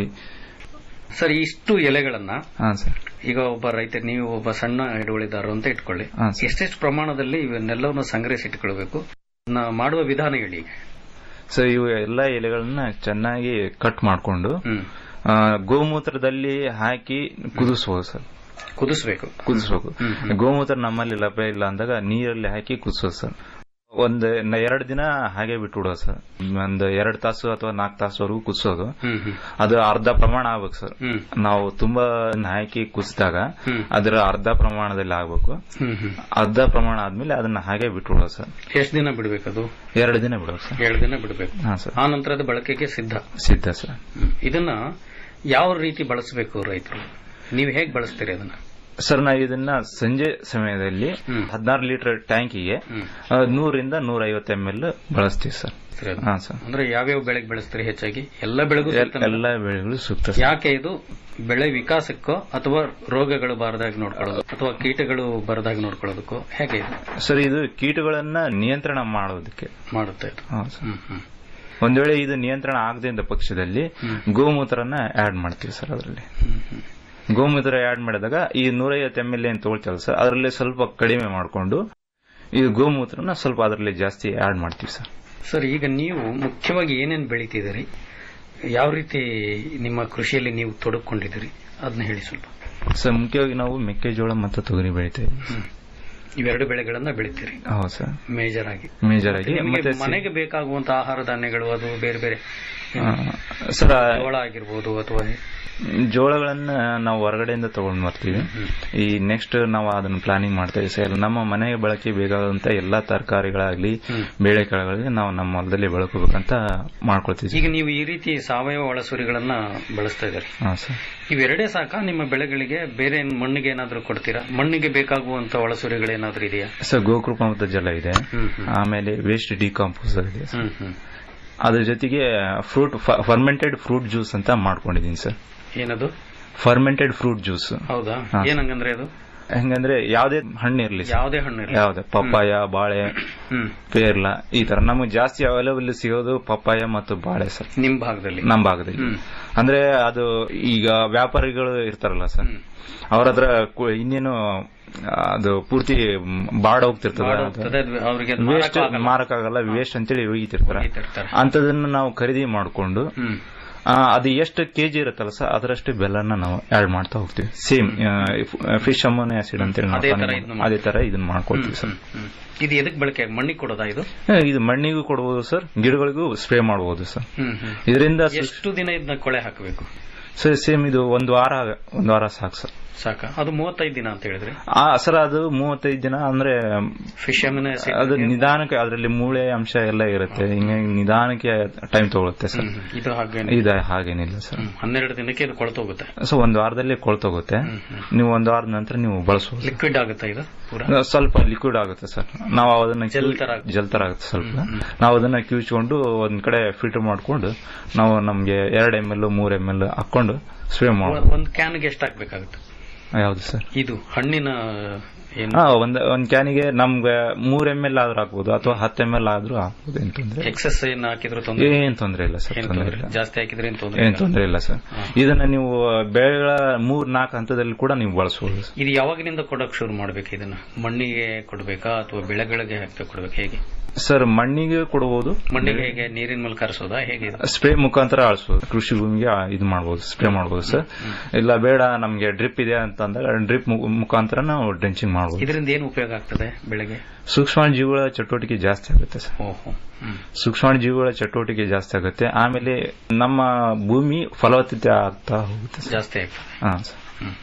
ಸರ್ ಇಷ್ಟು ಎಲೆಗಳನ್ನ ಹಾ ಸರ್ ಈಗ ಒಬ್ಬ ರೈತ ನೀವು ಒಬ್ಬ ಸಣ್ಣ ಹಿಡುವಳಿದಾರರು ಅಂತ ಇಟ್ಕೊಳ್ಳಿ ಹಾ, ಸರ್. ಎಷ್ಟೆಷ್ಟು ಪ್ರಮಾಣದಲ್ಲಿ ಇವನ್ನೆಲ್ಲವನ್ನು ಸಂಗ್ರಹಿಸಿ ಇಟ್ಕೊಳ್ಬೇಕು ಅದನ್ನ ಮಾಡುವ ವಿಧಾನ ಹೇಳಿ ಈಗ ಸೊ ಇವು ಎಲ್ಲ ಎಲೆಗಳನ್ನ ಚೆನ್ನಾಗಿ ಕಟ್ ಮಾಡಿಕೊಂಡು ಹ್ಮ್ ಗೋಮೂತ್ರದಲ್ಲಿ ಹಾಕಿ ಕುದಿಸ್ಬೋದು ಸರ್ ಕುದಿಸ್ಬೇಕು ಕುದಿಸ್ಬೇಕು ಹ್ಮ್, ಹ್ಮ್. ಗೋಮೂತ್ರ ನಮ್ಮಲ್ಲಿ ಲಭ್ಯ ಇಲ್ಲ ಅಂದಾಗ ನೀರಲ್ಲಿ ಹಾಕಿ ಕುದಿಸೋದು ಸರ್ ಒಂದ್ ನ- ಎರಡು ದಿನ ಹಾಗೆ ಬಿಟ್ಬಿಡೋದು ಸರ್ ಒಂದ್ ಎರಡ್ ತಾಸು ಅಥವಾ ನಾಲ್ಕು ತಾಸುವರೆಗೂ ಕುದಿಸೋದು ಹ್ಮ್ ಹ್ಮ್ ಅದು ಅರ್ಧ ಪ್ರಮಾಣ ಆಗ್ಬೇಕು ಸರ್ ಹ್ಮ್ ನಾವು ತುಂಬಾ ಹಾಕಿ ಕುದಿಸಿದಾಗ ಹ್ಮ್. ಅದರ ಅರ್ಧ ಪ್ರಮಾಣದಲ್ಲಿ ಆಗ್ಬೇಕು ಹ್ಮ್ ಹ್ಮ್ ಅರ್ಧ ಪ್ರಮಾಣ ಆದ್ಮೇಲೆ ಅದನ್ನ ಹಾಗೆ ಬಿಟ್ಬಿಡೋದು ಸರ್ ಎಷ್ಟು ದಿನ ಬಿಡ್ಬೇಕದು ಎರಡು ದಿನ ಬಿಡೋದು ಸರ್ ಏಳು ದಿನ ಬಿಡಬೇಕು ಹಾ ಸರ್ ಆ ನಂತರದ ಬಳಕೆಗೆ ಸಿದ್ಧ ಸಿದ್ಧ ಸರ್ ಹ್ಮ್. ಇದನ್ನ ಯಾವ ರೀತಿ ಬಳಸಬೇಕು ರೈತರು ನೀವು ಹೇಗೆ ಬಳಸ್ತೀರಿ ಅದನ್ನ ಸರ್ ನಾವು ಇದನ್ನ ಸಂಜೆ ಸಮಯದಲ್ಲಿ ಹ್ಮ್. ಹದಿನಾರು ಲೀಟರ್ ಟ್ಯಾಂಕಿಗೆ ಹ್ಮ್. ಆ, ನೂರಿಂದ ನೂರ ಐವತ್ತು ಎಂ ಎಲ್ ಬಳಸ್ತೀವಿ ಸರ್ ಸರಿ ಅದು. ಹಾ ಸರ್ ಅಂದ್ರೆ ಯಾವ್ಯಾವ ಬೆಳೆಗೆ ಬೆಳೆಸ್ತೀರಿ ಹೆಚ್ಚಾಗಿ ಎಲ್ಲ ಬೆಳೆಗೂ ಎಲ್- ಸೂಕ್ತನಾ? ಎಲ್ಲ ಬೆಳೆಗಳು ಸೂಕ್ತ ಸರ್. ಯಾಕೆ ಇದು ಬೆಳೆ ವಿಕಾಸಕ್ಕೋ ಅಥವಾ ರೋಗಗಳು ಬಾರದಾಗ ನೋಡ್ಕೊಳ್ಳೋದು ಅಥವಾ ಕೀಟಗಳು ಬರದಾಗ ನೋಡ್ಕೊಳ್ಳೋದಕ್ಕೋ ಹೇಗೆ ಇದು ಸರ್ ಇದು ಕೀಟಗಳನ್ನ ನಿಯಂತ್ರಣ ಮಾಡೋದಕ್ಕೆ ಮಾಡುತ್ತೆ ಇದು ಹಾ, ಸರ್. ಹ್ಮ್ ಹ್ಮ್ ಒಂದ್ ವೇಳೆ ಇದು ನಿಯಂತ್ರಣ ಆಗದೆ ಇದ್ದ ಪಕ್ಷದಲ್ಲಿ ಗೋಮೂತ್ರನ ಆಡ್ ಮಾಡ್ತೀವಿ ಸರ್ ಅದರಲ್ಲಿ ಹ್ಮ್ ಹ್ಮ್ ಗೋಮೂತ್ರ ಆಡ್ ಮಾಡಿದಾಗ ಈ ನೂರೈವತ್ತು ಎಂ ಎಲ್ ಏನ್ ತಗೊಳ್ತೇವೆ ಸರ್ ಅದರಲ್ಲಿ ಸ್ವಲ್ಪ ಕಡಿಮೆ ಮಾಡಿಕೊಂಡು ಈ ಗೋಮೂತ್ರನ ಸ್ವಲ್ಪ ಅದರಲ್ಲಿ ಜಾಸ್ತಿ ಆಡ್ ಮಾಡ್ತೀವಿ ಸರ್ ಸರ್ ಈಗ ನೀವು ಮುಖ್ಯವಾಗಿ ಏನೇನು ಬೆಳಿತಿದ್ದೀರಿ ಯಾವ ರೀತಿ ನಿಮ್ಮ ಕೃಷಿಯಲ್ಲಿ ನೀವು ತೊಡಕೊಂಡಿದ್ದೀರಿ ಅದನ್ನ ಹೇಳಿ ಸ್ವಲ್ಪ ಸರ್ ಮುಖ್ಯವಾಗಿ ನಾವು ಮೆಕ್ಕೆಜೋಳ ಮತ್ತು ತೊಗರಿ ಬೆಳಿತೇವೆ ಇವೆರಡು ಬೆಳೆಗಳನ್ನ ಬೆಳಿತೀರಿ ಹೌದು ಸರ್ ಮೇಜರ್ ಆಗಿ ಮೇಜರ್ ಆಗಿ ನಿಮಗೆ ಮತ್ತೆ ಸಿ- ಮನೆಗೆ ಬೇಕಾಗುವಂತ ಆಹಾರ ಧಾನ್ಯಗಳು ಅದು ಬೇರೆ ಬೇರೆ ಆ, ಸರ್ ಆ, ಜೋಳ ಆಗಿರ್ಬೋದು ಅಥವಾ ಜೋಳಗಳನ್ನ ನಾವು ಹೊರಗಡೆಯಿಂದ ತಗೊಂಡ್ ಬರ್ತೀವಿ ಈ ನೆಕ್ಸ್ಟ್ ನಾವು ಅದನ್ನ ಪ್ಲಾನಿಂಗ್ ಮಾಡ್ತಾ ಇದ್ದೀವಿ ಸರ್ ನಮ್ಮ ಮನೆಗೆ ಬಳಕೆ ಬೇಕಾದಂತ ಎಲ್ಲಾ ತರಕಾರಿಗಳಾಗ್ಲಿ ಬೇಳೆಕಾಳುಗಳಿಗೆ ನಾವು ನಮ್ಮ ಹೊಲದಲ್ಲಿ ಬೆಳ್ಕೋಬೇಕಂತ ಮಾಡ್ಕೊಳ್ತೀವಿ ಈಗ ನೀವು ಈ ರೀತಿ ಸಾವಯವ ಒಳಸುರಿಗಳನ್ನ ಬಳಸ್ತಾ ಇದ್ದೀರಿ ಹಾ ಸರ್ ಇವೆರಡೇ ಸಾಕ ನಿಮ್ಮ ಬೆಳೆಗಳಿಗೆ ಬೇರೆ ಏನ್ ಮಣ್ಣಿಗೆ ಏನಾದ್ರೂ ಕೊಡ್ತೀರಾ ಮಣ್ಣಿಗೆ ಬೇಕಾಗುವಂತ ಒಳಸುರಿಗಳೇನಾದ್ರೂ ಇದೆಯಾ ಸರ್ ಗೋಕೃಪ ಮತ್ತು ಜಲ ಇದೆ ಹ್ಮ್ ಹ್ಮ್ ಆಮೇಲೆ ವೇಸ್ಟ್ ಡಿಕಾಂಪೋಸರ್ ಇದೆ ಸರ್. ಹ್ಮ್ ಹ್ಮ್ ಅದ್ರ ಜೊತೆಗೆ ಫ್ರೂಟ್ ಫರ್ಮೆಂಟೆಡ್ ಫ್ರೂಟ್ ಜ್ಯೂಸ್ ಅಂತ ಮಾಡ್ಕೊಂಡಿದೀನಿ ಸರ್ ಏನದು ಫರ್ಮೆಂಟೆಡ್ ಫ್ರೂಟ್ ಜ್ಯೂಸ್ ಹೌದಾ ಹಾ. ಏನಂಗಂದ್ರೆ ಅದು ಹೆಂಗಂದ್ರೆ ಯಾವ್ದೇ ಹಣ್ಣು ಇರ್ಲಿ ಸರ್. ಯಾವುದೇ ಹಣ್ಣು ಇರಲಿ ಯಾವ್ದೇ ಪಪ್ಪಾಯ ಬಾಳೆ ಹ್ಮ್ ಪೇರ್ಲ ಈ ತರ ನಮಗೆ ಜಾಸ್ತಿ ಅವೈಲೇಬಲ್ ಸಿಗೋದು ಪಪ್ಪಾಯ ಮತ್ತು ಬಾಳೆ ಸರ್ ನಿಮ್ ಭಾಗದಲ್ಲಿ ನಮ್ಮ ಭಾಗದಲ್ಲಿ ಅಂದ್ರೆ ಅದು ಈಗ ವ್ಯಾಪಾರಿಗಳು ಇರ್ತಾರಲ್ಲ ಸರ್ ಅವ್ರ ಹತ್ರ ಕು- ಇನ್ನೇನು ಅದು ಪೂರ್ತಿ ಬಾಡ್ ಹೋಗ್ತಿರ್ತದೆ ಬಾಡ್ ಅದು. ಹೋಗ್ತದೆ, ಅದು ಅವ್ರಿಗೆ ವೇಸ್ಟ್ ಮಾರಕ್ಕೂ ಆಗಲ್ಲ. ಮಾರಕ್ಕಾಗಲ್ಲ ವೇಸ್ಟ್ ಅಂತೇಳಿ ಒಯ್ತಿರ್ತಾರೆ ಒಯ್ತಿರ್ತಾರೆ. ಅಂತದನ್ನ ನಾವು ಖರೀದಿ ಮಾಡ್ಕೊಂಡು ಹ್ಮ್ ಆ, ಅದು ಎಷ್ಟು ಕೆಜಿ ಇರುತ್ತಲ್ಲ ಸರ್ ಅದರಷ್ಟು ಬೆಲ್ಲನ ನಾವು ಆಡ್ ಮಾಡ್ತಾ ಹೋಗ್ತೀವಿ ಸೇಮ್ ಫಿಶ್ ಅಮೋನಿ ಆಸಿಡ್ ಅಂತೇಳಿ ನಾವು ಅದೇ ತರ ತಾನೇ- ಇದ್ನ ಅದೇ ತರ ಇದನ್ನ ಮಾಡ್ಕೊಳ್ತೀವಿ ಸರ್ ಹ್ಮ್. ಇದು ಎದಕ್ ಬಳಕೆ ಮಣ್ಣಿಗೆ ಕೊಡೋದಾ ಇದು ಹಾ, ಇದು ಮಣ್ಣಿಗೂ ಕೊಡಬಹುದು ಸರ್ ಗಿಡಗಳಿಗೂ ಸ್ಪ್ರೇ ಮಾಡಬಹುದು ಸರ್ ಹ್ಮ್ ಹ್ಮ್ ಇದರಿಂದ ಎಷ್ಟು ದಿನ ಇದನ್ನ ಕೊಳೆ ಹಾಕಬೇಕು ಸರ್ ಸೇಮ್ ಇದು ಒಂದು ವಾರ ಒಂದು ವಾರ ಸಾಕು ಸರ್ ಸಾಕ ಅದು ಮೂವತ್ತೈದು ದಿನ ಅಂತ ಹೇಳಿದ್ರಿ ಆ ಸರ್ ಅದು ಮೂವತ್ತೈದು ದಿನ ಅಂದ್ರೆ ಫಿಶ್ ಅಮಿನೋ ಅದು ನಿಧಾನಕ್ಕೆ ಅದರಲ್ಲಿ ಮೂಳೆ ಅಂಶ ಎಲ್ಲ ಇರುತ್ತೆ ಹಿಂಗಾಗಿ ನಿಧಾನಕ್ಕೆ ಟೈಮ್ ತಗೊಳುತ್ತೆ ಸರ್ ಇದು ಹಾಗೆ ಇದು ಹಾಗೇನಿಲ್ಲ ಸರ್ ಹನ್ನೆರಡು ದಿನಕ್ಕೆ ಇದು ಕೊಳ್ತೋಗುತ್ತೆ ಸೊ ಒಂದು ವಾರದಲ್ಲಿ ಕೊಳ್ತೋಗುತ್ತೆ ನೀವು ಒಂದು ವಾರದ ನಂತರ ನೀವು ಬಳಸಬಹುದು ಲಿಕ್ವಿಡ್ ಆಗುತ್ತಾ ಇದು ಪೂರಾ ಸ್ವಲ್ಪ ಲಿಕ್ವಿಡ್ ಆಗುತ್ತೆ ಸರ್ ನಾವು ಅದನ್ನ ಜೆಲ್ ಕಿವು- ತರ ಆಗುತ್ತೆ. ಜೆಲ್ ತರ ಆಗುತ್ತೆ ಸ್ವಲ್ಪ ನಾವು ಅದನ್ನ ಕಿವುಚ್ಕೊಂಡು ಒಂದ್ ಕಡೆ ಫಿಲ್ಟರ್ ಮಾಡ್ಕೊಂಡು ನಾವು ನಮ್ಗೆ ಎರಡ್ ಎಮ್ ಎಲ್ ಮೂರ್ ಎಮ್ ಎಲ್ ಹಾಕೊಂಡು ಸ್ಪ್ರೇ ಮಾಡೋದು ಒಂದ್ ಕ್ಯಾನ್ಗೆ ಎಷ್ಟು ಹಾಕ್ಬೇಕಾಗುತ್ತೆ ಯಾವ್ದು ಸರ್ ಇದು ಹಣ್ಣಿನ ಏನು ಹಾ ಒಂದ್ ಒಂದ್ ಕ್ಯಾನಿಗೆ ನಮ್ಗೆ ಮೂರ್ ಎಮ್ ಎಲ್ ಆದ್ರೂ ಹಾಕ್ಬೋದು ಅಥವಾ ಹತ್ತು ಎಮ್ ಎಲ್ ಆದ್ರೂ ಹಾಕ್ಬೋದು ಏನ್ ತೊಂದ್ರೆ ಇಲ್ಲ. ಎಕ್ಸಸ್ ಏನ್ ಹಾಕಿದ್ರು ತೊಂದ್ರೆ ಏನ್ ತೊಂದ್ರೆ ಇಲ್ಲ ಸರ್ ಏನ್ ತೊಂದ್ರೆ ತೊಂದ್ರೆ ಇಲ್ಲ ಜಾಸ್ತಿ ಹಾಕಿದ್ರೆ ಏನ್ ತೊಂದ್ರೆ ಏನ್ ಇಲ್ಲ. ತೊಂದ್ರೆ ಇಲ್ಲ ಸರ್ ಇದನ್ನ ನೀವು ಬೆಳೆಗಳ ಮೂರ್ ನಾಲ್ಕು ಹಂತದಲ್ಲಿ ಕೂಡ ನೀವು ಬಳಸಬಹುದು ಸರ್ ಇದು ಯಾವಾಗಿನಿಂದ ಕೊಡಕ್ ಶುರು ಮಾಡ್ಬೇಕು ಇದನ್ನ ಮಣ್ಣಿಗೆ ಕೊಡ್ಬೇಕಾ ಅಥವಾ ಬೆಳೆಗಳಿಗೆ ಹಾಕ್ತಾ ಕೊಡ್ಬೇಕು ಹೇಗೆ ಸರ್ ಮಣ್ಣಿಗೆ ಕೊಡಬಹುದು ಮಣ್ಣಿಗೆ ಹೇಗೆ ನೀರಿನ ಮೂಲಕ ಹರಿಸೋದಾ ಹೇಗೆ ಇದು? ಸ್ಪ್ರೇ ಮುಖಾಂತರ ಅಳಿಸಬಹುದು ಕೃಷಿ ಭೂಮಿಗೆ ಆ- ಇದು ಮಾಡಬಹುದು ಸ್ಪ್ರೇ ಮಾಡಬಹುದು ಸರ್ ಇಲ್ಲ ಬೇಡ ನಮ್ಗೆ ಡ್ರಿಪ್ ಇದೆ ಅಂತ ಅಂದಾಗ ಡ್ರಿಪ್ ಮುಖಾಂತರ ನಾವು ಡ್ರೆಂಚಿಂಗ್ ಮಾಡಬಹುದು ಇದರಿಂದ ಏನು ಉಪಯೋಗ ಆಗ್ತದೆ ಬೆಳೆಗೆ ಸೂಕ್ಷ್ಮ ಜೀವಿಗಳ ಚಟುವಟಿಕೆ ಜಾಸ್ತಿ ಆಗುತ್ತೆ ಸರ್ ಓಹೋ ಹ್ಮ್. ಸೂಕ್ಷ್ಮ ಜೀವಿಗಳ ಚಟುವಟಿಕೆ ಜಾಸ್ತಿ ಆಗುತ್ತೆ ಆಮೇಲೆ ನಮ್ಮ ಭೂಮಿ ಫಲವತ್ತತೆ ಆಗ್ತಾ ಹೋಗುತ್ತೆ ಸರ್ ಜಾಸ್ತಿ ಆಗ್ತದೆ ಹಾ ಸರ್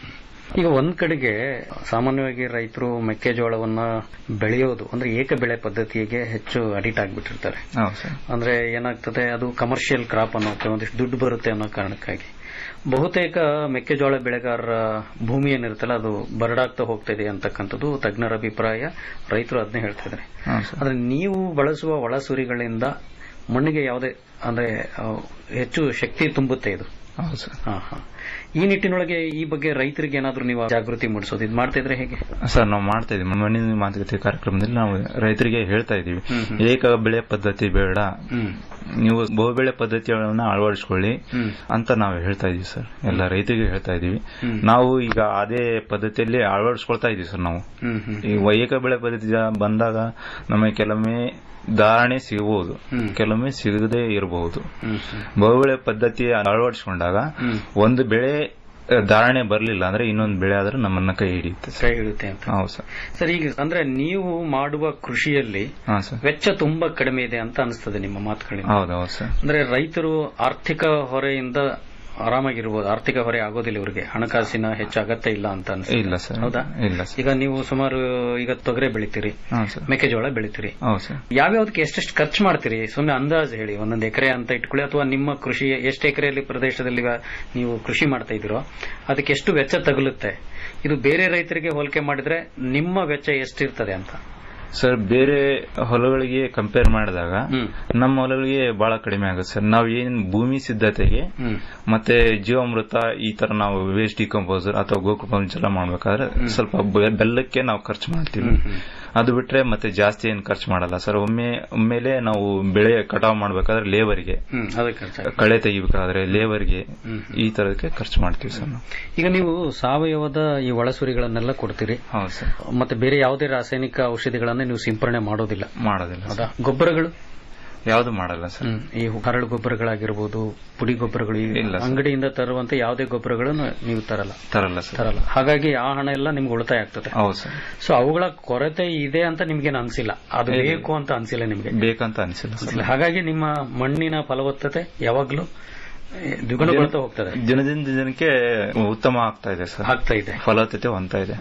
ಈಗ ಒಂದ್ ಕಡೆಗೆ ಸಾಮಾನ್ಯವಾಗಿ ರೈತರು ಮೆಕ್ಕೆಜೋಳವನ್ನ ಬೆಳೆಯೋದು ಅಂದ್ರೆ ಏಕ ಬೆಳೆ ಪದ್ಧತಿಗೆ ಹೆಚ್ಚು ಅಡಿಟ್ ಆಗ್ಬಿಟ್ಟಿರ್ತಾರೆ ಹೌದು ಸರ್ ಅಂದ್ರೆ ಏನಾಗ್ತದೆ ಅದು ಕಮರ್ಷಿಯಲ್ ಕ್ರಾಪ್ ಅನ್ನೋಕೆ ಒಂದಿಷ್ಟು ದುಡ್ಡು ಬರುತ್ತೆ ಅನ್ನೋ ಕಾರಣಕ್ಕಾಗಿ ಬಹುತೇಕ ಮೆಕ್ಕೆಜೋಳ ಬೆಳೆಗಾರರ ಭೂಮಿ ಏನಿರುತ್ತಲ್ಲ ಅದು ಬರಡಾಗ್ತಾ ಹೋಗ್ತಾ ಇದೆ ಅಂತಕ್ಕಂಥದ್ದು ತಜ್ಞರ ಅಭಿಪ್ರಾಯ ರೈತರು ಅದನ್ನೇ ಹೇಳ್ತಾ ಇದ್ದಾರೆ ಹಾ ಸರ್ ಆದ್ರೆ ನೀವು ಬಳಸುವ ಒಳಸುರಿಗಳಿಂದ ಮಣ್ಣಿಗೆ ಯಾವುದೇ ಅಂದ್ರೆ ಆ, ಹೆಚ್ಚು ಶಕ್ತಿ ತುಂಬುತ್ತೆ ಇದು ಹೌದು ಸರ್ ಹಾ ಹಾ ಈ ನಿಟ್ಟಿನೊಳಗೆ ಈ ಬಗ್ಗೆ ರೈತರಿಗೆ ಏನಾದ್ರೂ ನೀವು ಜಾಗೃತಿ ಮೂಡಿಸೋದು ಇದು ಮಾಡ್ತಾ ಇದ್ರೆ ಹೇಗೆ ಸರ್ ನಾವು ಮಾಡ್ತಾ ಇದೀವಿ ಮಣ್ಣಿನ ಮಾತುಕತೆ ಕಾರ್ಯಕ್ರಮದಲ್ಲಿ ನಾವು ರೈತರಿಗೆ ಹೇಳ್ತಾ ಇದೀವಿ ಏಕ ಬೆಳೆ ಪದ್ಧತಿ ಬೇಡ ಹ್ಮ್ ನೀವು ಬಹುಬೆಳೆ ಪದ್ಧತಿಗಳನ್ನ ಅಳವಡಿಸ್ಕೊಳ್ಳಿ ಹ್ಮ್. ಅಂತ ನಾವು ಹೇಳ್ತಾ ಇದೀವಿ ಸರ್ ಎಲ್ಲ ರೈತರಿಗೆ ಹೇಳ್ತಾ ಇದೀವಿ ನಾವು ಈಗ ಅದೇ ಪದ್ಧತಿಯಲ್ಲಿ ಅಳವಡಿಸ್ಕೊಳ್ತಾ ಇದೀವಿ ಸರ್ ನಾವು ಹ್ಮ್ ಹ್ಮ್ ಈ ವೈಯಕ ಬೆಳೆ ಪದ್ಧತಿ ಜಾ- ಬಂದಾಗ ನಮಗೆ ಕೆಲವೊಮ್ಮೆ ಧಾರಣೆ ಸಿಗಬಹುದು ಕೆಲವೊಮ್ಮೆ ಸಿಗದೇ ಇರಬಹುದು ಹ್ಮ್ ಹ್ಮ್ ಬಹುಬೆಳೆ ಪದ್ಧತಿ ಅಳವಡಿಸಿಕೊಂಡಾಗ ಒಂದು ಬೆಳೆ ಆ, ಧಾರಣೆ ಬರಲಿಲ್ಲ ಅಂದ್ರೆ ಇನ್ನೊಂದು ಬೆಳೆ ಆದ್ರೆ ನಮ್ಮನ್ನ ಕೈ ಹಿಡಿಯುತ್ತೆ ಸರ್ ಕೈ ಹಿಡಿಯುತ್ತೆ ಅಂತ ಹೌದು ಸರ್ ಸರ್ ಈಗ ಅಂದ್ರೆ ನೀವು ಮಾಡುವ ಕೃಷಿಯಲ್ಲಿ ಹಾ ಸರ್ ವೆಚ್ಚ ತುಂಬಾ ಕಡಿಮೆ ಇದೆ ಅಂತ ಅನಿಸ್ತದೆ ನಿಮ್ಮ ಮಾತುಗಳಿಂದ ಹೌದು ಹೌದು ಸರ್ ಅಂದ್ರೆ ರೈತರು ಆರ್ಥಿಕ ಹೊರೆಯಿಂದ ಆರಾಮಾಗಿರ್ಬೋದು ಆರ್ಥಿಕ ಹೊರೆ ಆಗೋದಿಲ್ಲ ಇವರಿಗೆ ಹಣಕಾಸಿನ ಹೆಚ್ಚು ಅಗತ್ಯ ಇಲ್ಲ ಅಂತ ಅನ್ಸುತ್ತೆ ಇಲ್ಲ ಸರ್ ಹೌದಾ ಇಲ್ಲ ಸರ್ ಈಗ ನೀವು ಸುಮಾರು ಈಗ ತೊಗರೆ ಬೆಳಿತೀರಿ ಹಾ ಸರ್ ಮೆಕ್ಕೆಜೋಳ ಬೆಳಿತೀರಿ ಹೌದು ಸರ್ ಯಾವ್ಯಾವ್ದಕ್ಕೆ ಎಷ್ಟೆಷ್ಟು ಖರ್ಚು ಮಾಡ್ತೀರಿ ಸುಮ್ಮನೆ ಅಂದಾಜು ಹೇಳಿ ಒಂದೊಂದು ಎಕರೆ ಅಂತ ಇಟ್ಕೊಳ್ಳಿ ಅಥವಾ ನಿಮ್ಮ ಕೃಷಿ ಎಷ್ಟು ಎಕರೆಯಲ್ಲಿ ಪ್ರದೇಶದಲ್ಲಿ ಇವ- ನೀವು ಕೃಷಿ ಮಾಡ್ತಾ ಇದ್ದೀರೋ ಅದಕ್ಕೆ ಎಷ್ಟು ವೆಚ್ಚ ತಗುಲುತ್ತೆ ಇದು ಬೇರೆ ರೈತರಿಗೆ ಹೋಲಿಕೆ ಮಾಡಿದ್ರೆ ನಿಮ್ಮ ವೆಚ್ಚ ಎಷ್ಟಿರ್ತದೆ ಅಂತ ಸರ್ ಬೇರೆ ಹೊಲಗಳಿಗೆ ಕಂಪೇರ್ ಮಾಡಿದಾಗ ಹ್ಮ್. ನಮ್ಮ ಹೊಲಗಳಿಗೆ ಬಹಳ ಕಡಿಮೆ ಆಗುತ್ತೆ ಸರ್ ನಾವು ಏನ್ ಭೂಮಿ ಸಿದ್ಧತೆಗೆ ಹ್ಮ್ ಮತ್ತೆ ಜೀವಾಮೃತ ಈ ತರ ನಾವು ವೇಸ್ಟ್ ಡಿಕಂಪೋಸರ್ ಅಥವಾ ಗೋಕೃಪಂಚ ಎಲ್ಲ ಮಾಡ್ಬೇಕಾದ್ರೆ ಸ್ವಲ್ಪ ಬೆ- ಬೆಲ್ಲಕ್ಕೆ ನಾವು ಖರ್ಚು ಮಾಡ್ತೀವಿ ಅದು ಬಿಟ್ರೆ ಮತ್ತೆ ಜಾಸ್ತಿ ಏನ್ ಖರ್ಚು ಮಾಡಲ್ಲ ಸರ್ ಒಮ್ಮೆ ಒಮ್ಮೆಲೆ ನಾವು ಬೆಳೆ ಕಟಾವ್ ಮಾಡ್ಬೇಕಾದ್ರೆ ಲೇಬರ್ಗೆ ಹ್ಮ್ ಅದಕ್ಕೆ ಖರ್ಚಾಗುತ್ತೆ. ಕಳೆ ತೆಗಿಬೇಕಾದ್ರೆ ಲೇಬರ್ಗೆ ಈ ತರದಕ್ಕೆ ಖರ್ಚು ಮಾಡ್ತೀವಿ ಸರ್ ನಾವು ಈಗ ನೀವು ಸಾವಯವದ ಈ ಒಳಸುರಿಗಳನ್ನೆಲ್ಲ ಕೊಡ್ತೀರಿ ಹೌದು ಸರ್ ಮತ್ತೆ ಬೇರೆ ಯಾವುದೇ ರಾಸಾಯನಿಕ ಔಷಧಿಗಳನ್ನ ನೀವು ಸಿಂಪರಣೆ ಮಾಡೋದಿಲ್ಲ ಮಾಡೋದಿಲ್ಲ ಸರ್. ಹೌದಾ ಗೊಬ್ಬರಗಳು ಯಾವ್ದು ಮಾಡಲ್ಲ ಸರ್ ಈ ಹರಳು ಗೊಬ್ಬರಗಳಾಗಿರ್ಬೋದು ಪುಡಿ ಗೊಬ್ಬರಗಳು ಈ ಇಲ್ಲ ಸರ್. ಅಂಗಡಿಯಿಂದ ತರುವಂತ ಯಾವುದೇ ಗೊಬ್ಬರಗಳನ್ನು ನೀವು ತರಲ್ಲ ತರಲ್ಲ ಸರ್ ತರಲ್ಲ ಹಾಗಾಗಿ ಆ ಹಣ ಎಲ್ಲ ನಿಮ್ಗೆ ಉಳಿತಾಯ ಆಗ್ತದೆ ಹೌದು ಸರ್ ಸೊ ಅವುಗಳ ಕೊರತೆ ಇದೆ ಅಂತ ನಿಮ್ಗೇನು ಅನ್ಸಿಲ್ಲ ಅದು ಬೇಕು ಅಂತ ಅನ್ಸಿಲ್ಲ ನಿಮ್ಗೆ ಬೇಕಂತ ಅನಿಸಿಲ್ಲ ಸರ್ ಅನ್ಸಿಲ್ಲ. ಹಾಗಾಗಿ ನಿಮ್ಮ ಮಣ್ಣಿನ ಫಲವತ್ತತೆ ಯಾವಾಗ್ಲೂ ಏ, ದ್ವಿಗುಣಗೊಳ್ತಾ ಹೋಗ್ತದೆ ದಿನದಿಂದ ದಿನಕ್ಕೆ ಉತ್ತಮ ಆಗ್ತಾ ಇದೆ ಸರ್ ಆಗ್ತಾ ಇದೆ ಫಲವತ್ತತೆ ಹೊಂದ್ತಾ ಇದೆ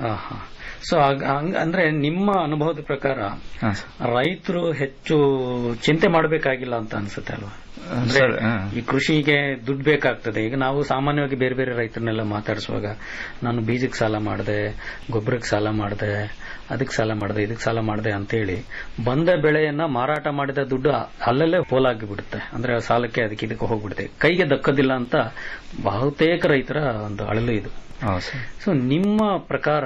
ಸೊ ಅಂದ್ರೆ ನಿಮ್ಮ ಅನುಭವದ ಪ್ರಕಾರ ಹಾ ಸರ್ ರೈತರು ಹೆಚ್ಚು ಚಿಂತೆ ಮಾಡಬೇಕಾಗಿಲ್ಲ ಅಂತ ಅನ್ಸುತ್ತೆ ಅಲ್ವಾ ಅಂದ್ರೆ ಸರ್, ಹಾ. ಈ ಕೃಷಿಗೆ ದುಡ್ಡು ಬೇಕಾಗ್ತದೆ ಈಗ ನಾವು ಸಾಮಾನ್ಯವಾಗಿ ಬೇರೆ ಬೇರೆ ರೈತರನ್ನೆಲ್ಲ ಮಾತಾಡಿಸುವಾಗ ನಾನು ಬೀಜಕ್ಕೆ ಸಾಲ ಮಾಡಿದೆ ಗೊಬ್ಬರಕ್ಕೆ ಸಾಲ ಮಾಡಿದೆ ಅದಕ್ಕೆ ಸಾಲ ಮಾಡಿದೆ ಇದಕ್ಕೆ ಸಾಲ ಮಾಡಿದೆ ಅಂತೇಳಿ ಬಂದ ಬೆಳೆಯನ್ನ ಮಾರಾಟ ಮಾಡಿದ ದುಡ್ಡು ಅಲ್ಲಲ್ಲೇ ಪೋಲಾಗಿ ಬಿಡುತ್ತೆ ಅಂದ್ರೆ ಸಾಲಕ್ಕೆ ಅದಕ್ಕೆ ಇದಕ್ಕೆ ಹೋಗ್ಬಿಡುತ್ತೆ ಕೈಗೆ ದಕ್ಕದಿಲ್ಲ ಅಂತ ಬಹುತೇಕ ರೈತರ ಒಂದು ಅಳಲು ಇದು ಹೌದು ಸರ್ ಸೊ ನಿಮ್ಮ ಪ್ರಕಾರ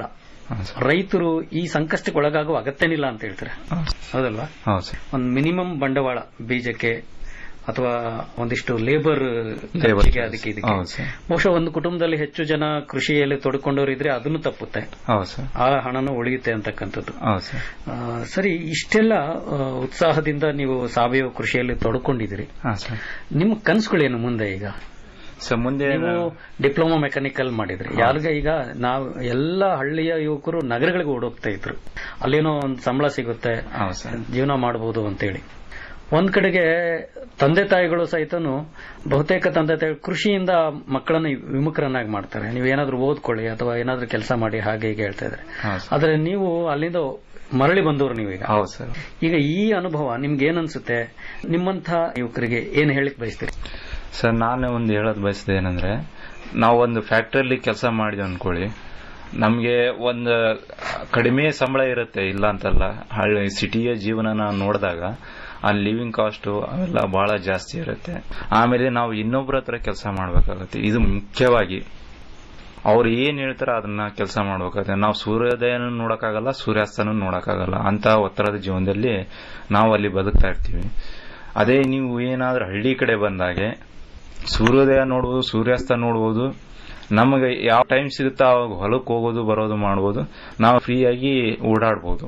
ರೈತರು ಈ ಸಂಕಷ್ಟಕ್ಕೆ ಒಳಗಾಗುವ ಅಗತ್ಯನಿಲ್ಲ ಅಂತ ಹೇಳ್ತಾರೆ ಹೌದಲ್ವಾ ಹೌದು ಸರ್ ಒಂದು ಮಿನಿಮಮ್ ಬಂಡವಾಳ ಬೀಜಕ್ಕೆ ಅಥವಾ ಒಂದಿಷ್ಟು ಲೇಬರ್ Labor ಖರ್ಚಿಗೆ charge. ಅದಕ್ಕೆ ಇದಕ್ಕೆ ಹೌದು ಸರ್. ಬಹುಶಃ ಒಂದು ಕುಟುಂಬದಲ್ಲಿ ಹೆಚ್ಚು ಜನ ಕೃಷಿಯಲ್ಲಿ ತೊಡ್ಕೊಂಡವ್ರು ಇದ್ರೆ ಅದನ್ನು ತಪ್ಪುತ್ತೆ ಹೌದು ಸರ್ ಆ ಹಣನೂ ಉಳಿಯುತ್ತೆ ಅಂತಕ್ಕಂಥದ್ದು ಹೌದು ಸರ್ ಆ, ಸರಿ ಇಷ್ಟೆಲ್ಲ ಆ, ಉತ್ಸಾಹದಿಂದ ನೀವು ಸಾವಯವ ಕೃಷಿಯಲ್ಲಿ ತೊಡ್ಕೊಂಡಿದ್ದೀರಿ ಹಾ ಸರ್ ನಿಮ್ಮ ಕನಸುಗಳೇನು ಮುಂದೆ ಈಗ ಸರ್ ಮುಂದೆ ನೀವು ನಾವು- ಡಿಪ್ಲೊಮಾ ಮೆಕ್ಯಾನಿಕಲ್ ಮಾಡಿದ್ರಿ ಯಾರಿಗ ಈಗ ನಾವು ಎಲ್ಲ ಹಳ್ಳಿಯ ಯುವಕರು ನಗರಗಳಿಗೆ ಓಡೋಗ್ತಾ ಇದ್ರು ಅಲ್ಲೇನೋ ಒಂದು ಸಂಬಳ ಸಿಗುತ್ತೆ ಹೌದು ಸರ್ ಜೀವನ ಮಾಡಬಹುದು ಅಂತೇಳಿ ಒಂದ್ ಕಡೆಗೆ ತಂದೆ ತಾಯಿಗಳು ಸಹಿತನು ಬಹುತೇಕ ತಂದೆ ತಾಯಿ ಕೃಷಿಯಿಂದ ಮಕ್ಕಳನ್ನ ವಿಮುಖರನ್ನಾಗಿ ಮಾಡ್ತಾರೆ ನೀವು ಏನಾದ್ರೂ ಓದ್ಕೊಳ್ಳಿ ಅಥವಾ ಏನಾದ್ರೂ ಕೆಲಸ ಮಾಡಿ ಹಾಗೆ ಹೀಗೆ ಹೇಳ್ತಾ ಇದ್ರೆ ಹೌದು ಸರ್. ಆದ್ರೆ ನೀವು ಅಲ್ಲಿಂದ ಮರಳಿ ಬಂದವರು ನೀವೀಗ ಹೌದು ಸರ್ ಈಗ ಈ ಅನುಭವ ನಿಮ್ಗೆ ಏನ್ ಅನ್ಸುತ್ತೆ ನಿಮ್ಮಂಥ ಯುವಕರಿಗೆ ಏನ್ ಹೇಳಿಕ್ ಬಯಸ್ತೀರಿ ಸರ್ ನಾನು ಒಂದು ಹೇಳೋದು ಬಯಸಿದೆ ಏನಂದ್ರೆ ನಾವು ಒಂದು ಫ್ಯಾಕ್ಟ್ರಿಯಲ್ಲಿ ಕೆಲಸ ಮಾಡಿದ್ವಿ ಅನ್ಕೊಳ್ಳಿ ನಮಗೆ ಒಂದು ಕಡಿಮೆ ಸಂಬಳ ಇರುತ್ತೆ ಇಲ್ಲ ಅಂತಲ್ಲ ಹಳ್ಳಿ ಸಿಟಿಯ ಜೀವನನ ನೋಡಿದಾಗ ಆ ಲಿವಿಂಗ್ ಕಾಸ್ಟ್ ಅವೆಲ್ಲ ಬಹಳ ಜಾಸ್ತಿ ಇರುತ್ತೆ ಆಮೇಲೆ ನಾವು ಇನ್ನೊಬ್ಬರ ಹತ್ರ ಕೆಲಸ ಮಾಡಬೇಕಾಗುತ್ತೆ ಇದು ಮುಖ್ಯವಾಗಿ ಅವ್ರು ಏನ್ ಹೇಳ್ತಾರ ಅದನ್ನ ಕೆಲಸ ಮಾಡ್ಬೇಕಾಗುತ್ತೆ ನಾವು ಸೂರ್ಯೋದಯನೂ ನೋಡಕ್ಕಾಗಲ್ಲ ಸೂರ್ಯಾಸ್ತನೂ ನೋಡಕ್ಕಾಗಲ್ಲ ಅಂತ ಒತ್ತಡದ ಜೀವನದಲ್ಲಿ ನಾವು ಅಲ್ಲಿ ಬದುಕ್ತಾ ಇರ್ತೀವಿ ಅದೇ ನೀವು ಏನಾದ್ರೂ ಹಳ್ಳಿ ಕಡೆ ಬಂದಾಗೆ ಸೂರ್ಯೋದಯ ನೋಡ್ಬೋದು ಸೂರ್ಯಾಸ್ತ ನೋಡ್ಬೋದು ನಮಗೆ ಯಾವ ಟೈಮ್ ಸಿಗುತ್ತೋ ಅವಾಗ ಹೊಲಕ್ಕೆ ಹೋಗೋದು ಬರೋದು ಮಾಡ್ಬೋದು ನಾವು ಫ್ರೀಯಾಗಿ ಓಡಾಡ್ಬೋದು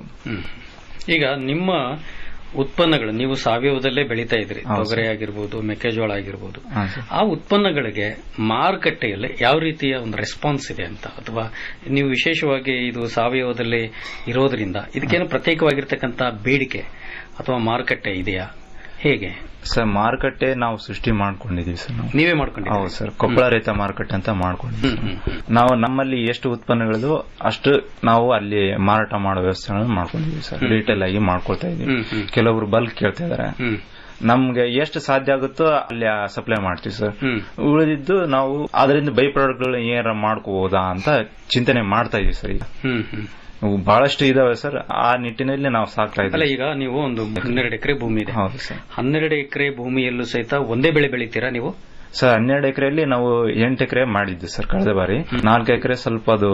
ಈಗ ನಿಮ್ಮ ಉತ್ಪನ್ನಗಳು ನೀವು ಸಾವಯವದಲ್ಲೇ ಬೆಳೀತಾ ಇದ್ರಿ ಹೌದು ತೊಗರೆ ಆಗಿರ್ಬೋದು ಮೆಕ್ಕೆಜೋಳ ಆಗಿರ್ಬೋದು ಹಾ, ಸರ್. ಆ ಉತ್ಪನ್ನಗಳಿಗೆ ಮಾರುಕಟ್ಟೆಯಲ್ಲಿ ಯಾವ ರೀತಿಯ ಒಂದು ರೆಸ್ಪಾನ್ಸ್ ಇದೆ ಅಂತ ಅಥವಾ ನೀವು ವಿಶೇಷವಾಗಿ ಇದು ಸಾವಯವದಲ್ಲಿ ಇರೋದ್ರಿಂದ ಇದಕ್ಕೇನು ಪ್ರತ್ಯೇಕವಾಗಿರ್ತಕ್ಕಂಥ ಬೇಡಿಕೆ ಅಥವಾ ಮಾರುಕಟ್ಟೆ ಇದೆಯಾ ಹೇಗೆ ಸರ್ ಮಾರುಕಟ್ಟೆ ನಾವು ಸೃಷ್ಟಿ ಮಾಡ್ಕೊಂಡಿದೀವಿ ಸರ್ ನಾವು ನೀವೇ ಮಾಡ್ಕೊಂಡಿದ್ದೀರಿ ಹೌದು ಸರ್ ಕೊಪ್ಪಳ ರೈತ ಮಾರುಕಟ್ಟೆ ಅಂತ ಮಾಡ್ಕೊಂಡಿದ್ದೀವಿ ಹ್ಮ್, ಹ್ಮ್, ಹ್ಮ್. ನಾವು ನಮ್ಮಲ್ಲಿ ಎಷ್ಟು ಉತ್ಪನ್ನಗಳಿದ್ವು ಅಷ್ಟು ನಾವು ಅಲ್ಲಿ ಮಾರಾಟ ಮಾಡೋ ವ್ಯವಸ್ಥೆಗಳನ್ನು ಮಾಡ್ಕೊಂಡಿದೀವಿ ಸರ್ ರಿಟೇಲ್ ಆಗಿ ಮಾಡ್ಕೊಳ್ತಾ ಇದೀವಿ ಹ್ಮ್, ಹ್ಮ್. ಕೆಲವರು ಬಲ್ಕ್ ಕೇಳ್ತಾ ಇದಾರೆ ಹ್ಮ್ ನಮ್ಗೆ ಎಷ್ಟು ಸಾಧ್ಯ ಆಗುತ್ತೋ ಅಲ್ಲಿ ಸಪ್ಲೈ ಮಾಡ್ತೀವಿ ಸರ್ ಹ್ಮ್ ಉಳಿದಿದ್ದು ನಾವು ಅದರಿಂದ ಬೈ ಪ್ರಾಡಕ್ಟ್ಗಳು ಏನಾರ ಮಾಡ್ಕೋಬಹುದಾ ಅಂತ ಚಿಂತನೆ ಮಾಡ್ತಾ ಇದೀವಿ ಸರ್ ಈಗ ಹ್ಮ್ ಹ್ಮ್ ಇವು ಬಹಳಷ್ಟು ಇದಾವೆ ಸರ್ ಆ ನಿಟ್ಟಿನಲ್ಲಿ ನಾವು ಸಾಕ್ತಾ ಅಲ್ಲ ಇದ್ದೀವಿ ಈಗ ನೀವು ಒಂದು ಹನ್ನೆರಡು ಎಕರೆ ಭೂಮಿ ಇದೆ ಹೌದು ಸರ್ ಹನ್ನೆರಡು ಎಕರೆ ಭೂಮಿಯಲ್ಲೂ ಸಹಿತ ಒಂದೇ ಬೆಳೆ ಬೆಳಿತೀರಾ ನೀವು ಸರ್ ಹನ್ನೆರಡು ಎಕರೆಯಲ್ಲಿ ನಾವು ಎಂಟು ಎಕರೆ ಮಾಡಿದ್ವಿ ಸರ್ ಕಳೆದ ಬಾರಿ ನಾಲ್ಕು ಎಕರೆ ಸ್ವಲ್ಪ ಅದು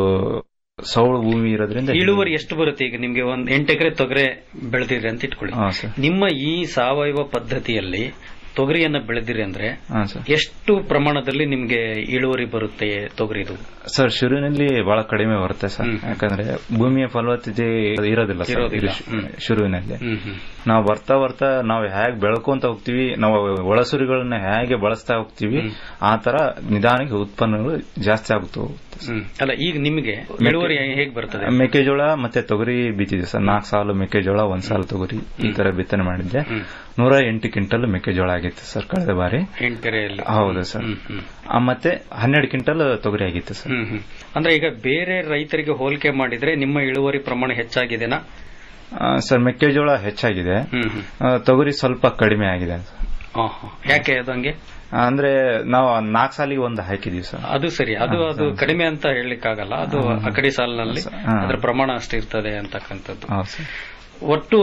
ಸೌಳು ಭೂಮಿ ಇರೋದ್ರಿಂದ ಇಳುವರಿ ಎಷ್ಟು ಬರುತ್ತೆ ಈಗ ನಿಮ್ಗೆ ಒಂದ್ ಎಂಟು ಎಕರೆ ತೊಗರೆ ಬೆಳೆದಿರಿ ಅಂತ ಇಟ್ಕೊಳ್ಳಿ ಹಾ ಸರ್ ನಿಮ್ಮ ಈ ಸಾವಯವ ಪದ್ಧತಿಯಲ್ಲಿ ತೊಗರಿಯನ್ನ ಬೆಳೆದಿರಿ ಅಂದ್ರೆ ಹಾ ಸರ್ ಎಷ್ಟು ಪ್ರಮಾಣದಲ್ಲಿ ನಿಮ್ಗೆ ಇಳುವರಿ ಬರುತ್ತೆ ತೊಗರಿದು ಸರ್ ಶುರುವಿನಲ್ಲಿ ಬಹಳ ಕಡಿಮೆ ಬರುತ್ತೆ ಸರ್ ಹ್ಮ್. ಯಾಕಂದ್ರೆ ಭೂಮಿಯ ಫಲವತ್ತತೆ ಇರೋದಿಲ್ಲ ಸರ್ ಇರೋದಿಲ್ಲ. ಇದು ಹ್ಮ್. ಶುರುವಿನಲ್ಲಿ ಹ್ಮ್ ಹ್ಮ್ ನಾವು ಬರ್ತಾ ಬರ್ತಾ ನಾವು ಹೇಗೆ ಬೆಳ್ಕೊಂತ ಹೋಗ್ತೀವಿ ನಾವು ಒಳಸುರಿಗಳನ್ನ ಹೇಗೆ ಬಳಸ್ತಾ ಹೋಗ್ತೀವಿ ಆ ತರ ನಿಧಾನಕ್ಕೆ ಉತ್ಪನ್ನಗಳು ಜಾಸ್ತಿ ಆಗುತ್ತವೆ ಹ್ಮ್ ಅಲ್ಲ ಈಗ ನಿಮ್ಗೆ ಇಳುವರಿ ಹೇಗ್ ಬರ್ತದೆ ಮೆಕ್ಕೆಜೋಳ ಮತ್ತೆ ತೊಗರಿ ಬಿತ್ತಿದ್ವಿ ಸರ್ ನಾಲ್ಕು ಸಾಲು ಮೆಕ್ಕೆಜೋಳ ಒಂದ್ ಸಾಲು ತೊಗರಿ ಈ ತರ ಬಿತ್ತನೆ ಮಾಡಿದ್ದೆ ಹ್ಮ್. ನೂರ ಎಂಟು ಕ್ವಿಂಟಲ್ ಮೆಕ್ಕೆಜೋಳ ಆಗಿತ್ತು ಸರ್ ಕಳೆದ ಬಾರಿ ಎಂಟೆರೆಯಲ್ಲಿ ಹೌದು ಸರ್ ಹ್ಮ್ ಹ್ಮ್ ಆ, ಮತ್ತೆ ಹನ್ನೆರಡು ಕ್ವಿಂಟಲ್ ತೊಗರಿ ಆಗಿತ್ತು ಸರ್ ಹ್ಮ್ ಹ್ಮ್ ಅಂದ್ರೆ ಈಗ ಬೇರೆ ರೈತರಿಗೆ ಹೋಲಿಕೆ ಮಾಡಿದ್ರೆ ನಿಮ್ಮ ಇಳುವರಿ ಪ್ರಮಾಣ ಹೆಚ್ಚಾಗಿದೆನಾ ಆ, ಸರ್ ಮೆಕ್ಕೆಜೋಳ ಹೆಚ್ಚಾಗಿದೆ ಹ್ಮ್ ಹ್ಮ್ ಆ, ತೊಗರಿ ಸ್ವಲ್ಪ ಕಡಿಮೆ ಆಗಿದೆ ಆ, ಹಾ. ಯಾಕೆ ಅದು ಹಂಗೆ ಅಂದ್ರೆ ನಾವು ನಾಲ್ಕು ಸಾಲಿಗೆ ಒಂದು ಹಾಕಿದೀವಿ ಸರ್ ಅದು ಸರಿ ಅದು ಅದು ಕಡಿಮೆ ಅಂತ ಹೇಳಲಿಕ್ಕಾಗಲ್ಲ ಅದು ಆ ಕಡೆ ಸಾಲಿನಲ್ಲಿ ಹಾ. ಅದರ ಪ್ರಮಾಣ ಅಷ್ಟಿರ್ತದೆ ಅಂತಕ್ಕಂಥದ್ದು ಹೌದು ಸರ್ ಒಟ್ಟು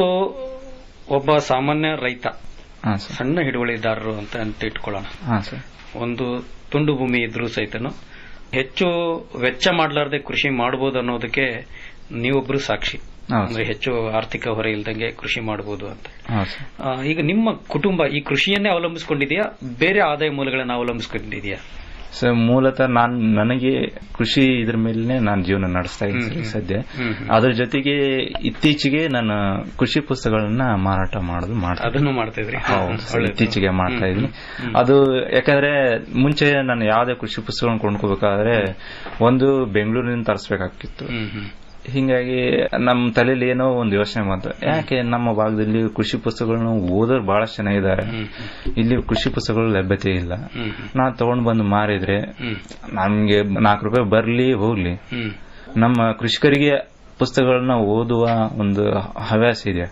ಒಬ್ಬ ಸಾಮಾನ್ಯ ರೈತ ಹಾ ಸರ್ ಸಣ್ಣ ಹಿಡುವಳಿದಾರರು ಅಂತ ಅಂತ ಇಟ್ಕೊಳ್ಳೋಣ ಹಾ ಸರ್ ಒಂದು ತುಂಡು ಭೂಮಿ ಇದ್ರೂ ಸಹಿತನು ಹೆಚ್ಚು ವೆಚ್ಚ ಮಾಡಲಾರ್ದೆ ಕೃಷಿ ಮಾಡಬಹುದು ಅನ್ನೋದಕ್ಕೆ ನೀವೊಬ್ರು ಸಾಕ್ಷಿ ಹೌದು ಅಂದ್ರೆ ಹೆಚ್ಚು ಆರ್ಥಿಕ ಹೊರೆ ಇಲ್ದಂಗೆ ಕೃಷಿ ಮಾಡಬಹುದು ಅಂತ ಹೌದು ಸರ್ ಆ, ಈಗ ನಿಮ್ಮ ಕುಟುಂಬ ಈ ಕೃಷಿಯನ್ನೇ ಅವಲಂಬಿಸಿಕೊಂಡಿದೆಯಾ ಬೇರೆ ಆದಾಯ ಮೂಲಗಳನ್ನ ಅವಲಂಬಿಸಿಕೊಂಡಿದೆಯಾ ಸರ್ ಮೂಲತಃ ನಾನ್ ನನಗೆ ಕೃಷಿ ಇದ್ರ ಮೇಲೆ ನಾನು ಜೀವನ ನಡೆಸ್ತಾ ಇದ್ದೀನಿ ಸರ್ ಈ ಸದ್ಯ ಹ್ಮ್, ಹ್ಮ್. ಅದ್ರ ಜೊತೆಗೆ ಇತ್ತೀಚೆಗೆ ನಾನು ಕೃಷಿ ಪುಸ್ತಕಗಳನ್ನ ಮಾರಾಟ ಮಾಡೋದು ಮಾಡ್ತಾ ಅದನ್ನು ಮಾಡ್ತಿದ್ರಿ ಹೌದು ಸರ್, ಒಳ್ಳೆದು. ಇತ್ತೀಚೆಗೆ ಮಾಡ್ತಾ ಹ್ಮ್, ಇದ್ದೀನಿ ಹ್ಮ್. ಅದು ಯಾಕಂದ್ರೆ ಮುಂಚೆ ನಾನು ಯಾವುದೇ ಕೃಷಿ ಪುಸ್ತಕಗಳನ್ನ ಕೊಂಡ್ಕೋಬೇಕಾದ್ರೆ ಒಂದು ಬೆಂಗಳೂರಿನಿಂದ ತರಿಸ್ಬೇಕಾಗಿತ್ತು ಹ್ಮ್ ಹ್ಮ್ ಹಿಂಗಾಗಿ ನಮ್ಮ ತಲೆಯಲ್ಲಿ ಏನೋ ಒಂದು ಯೋಚನೆ ಬಂತು ಯಾಕೆ ನಮ್ಮ ಭಾಗದಲ್ಲಿ ಕೃಷಿ ಪುಸ್ತಕಗಳನ್ನ ಓದೋರು ಬಹಳಷ್ಟು ಜನ ಇದ್ದಾರೆ ಹ್ಮ್ ಇಲ್ಲಿ ಕೃಷಿ ಪುಸ್ತಕಗಳ ಲಭ್ಯತೆ ಇಲ್ಲ ಹ್ಮ್ ಹ್ಮ್ ನಾ ತಗೊಂಡ್ ಬಂದು ಮಾರಿದ್ರೆ ಹ್ಮ್ ನಮ್ಗೆ ನಾಲ್ಕು ರೂಪಾಯಿ ಬರ್ಲಿ ಹೋಗ್ಲಿ ಹ್ಮ್ ನಮ್ಮ ಕೃಷಿಕರಿಗೆ ಪುಸ್ತಕಗಳನ್ನ ಓದುವ ಒಂದು ಹವ್ಯಾಸ ಇದೆ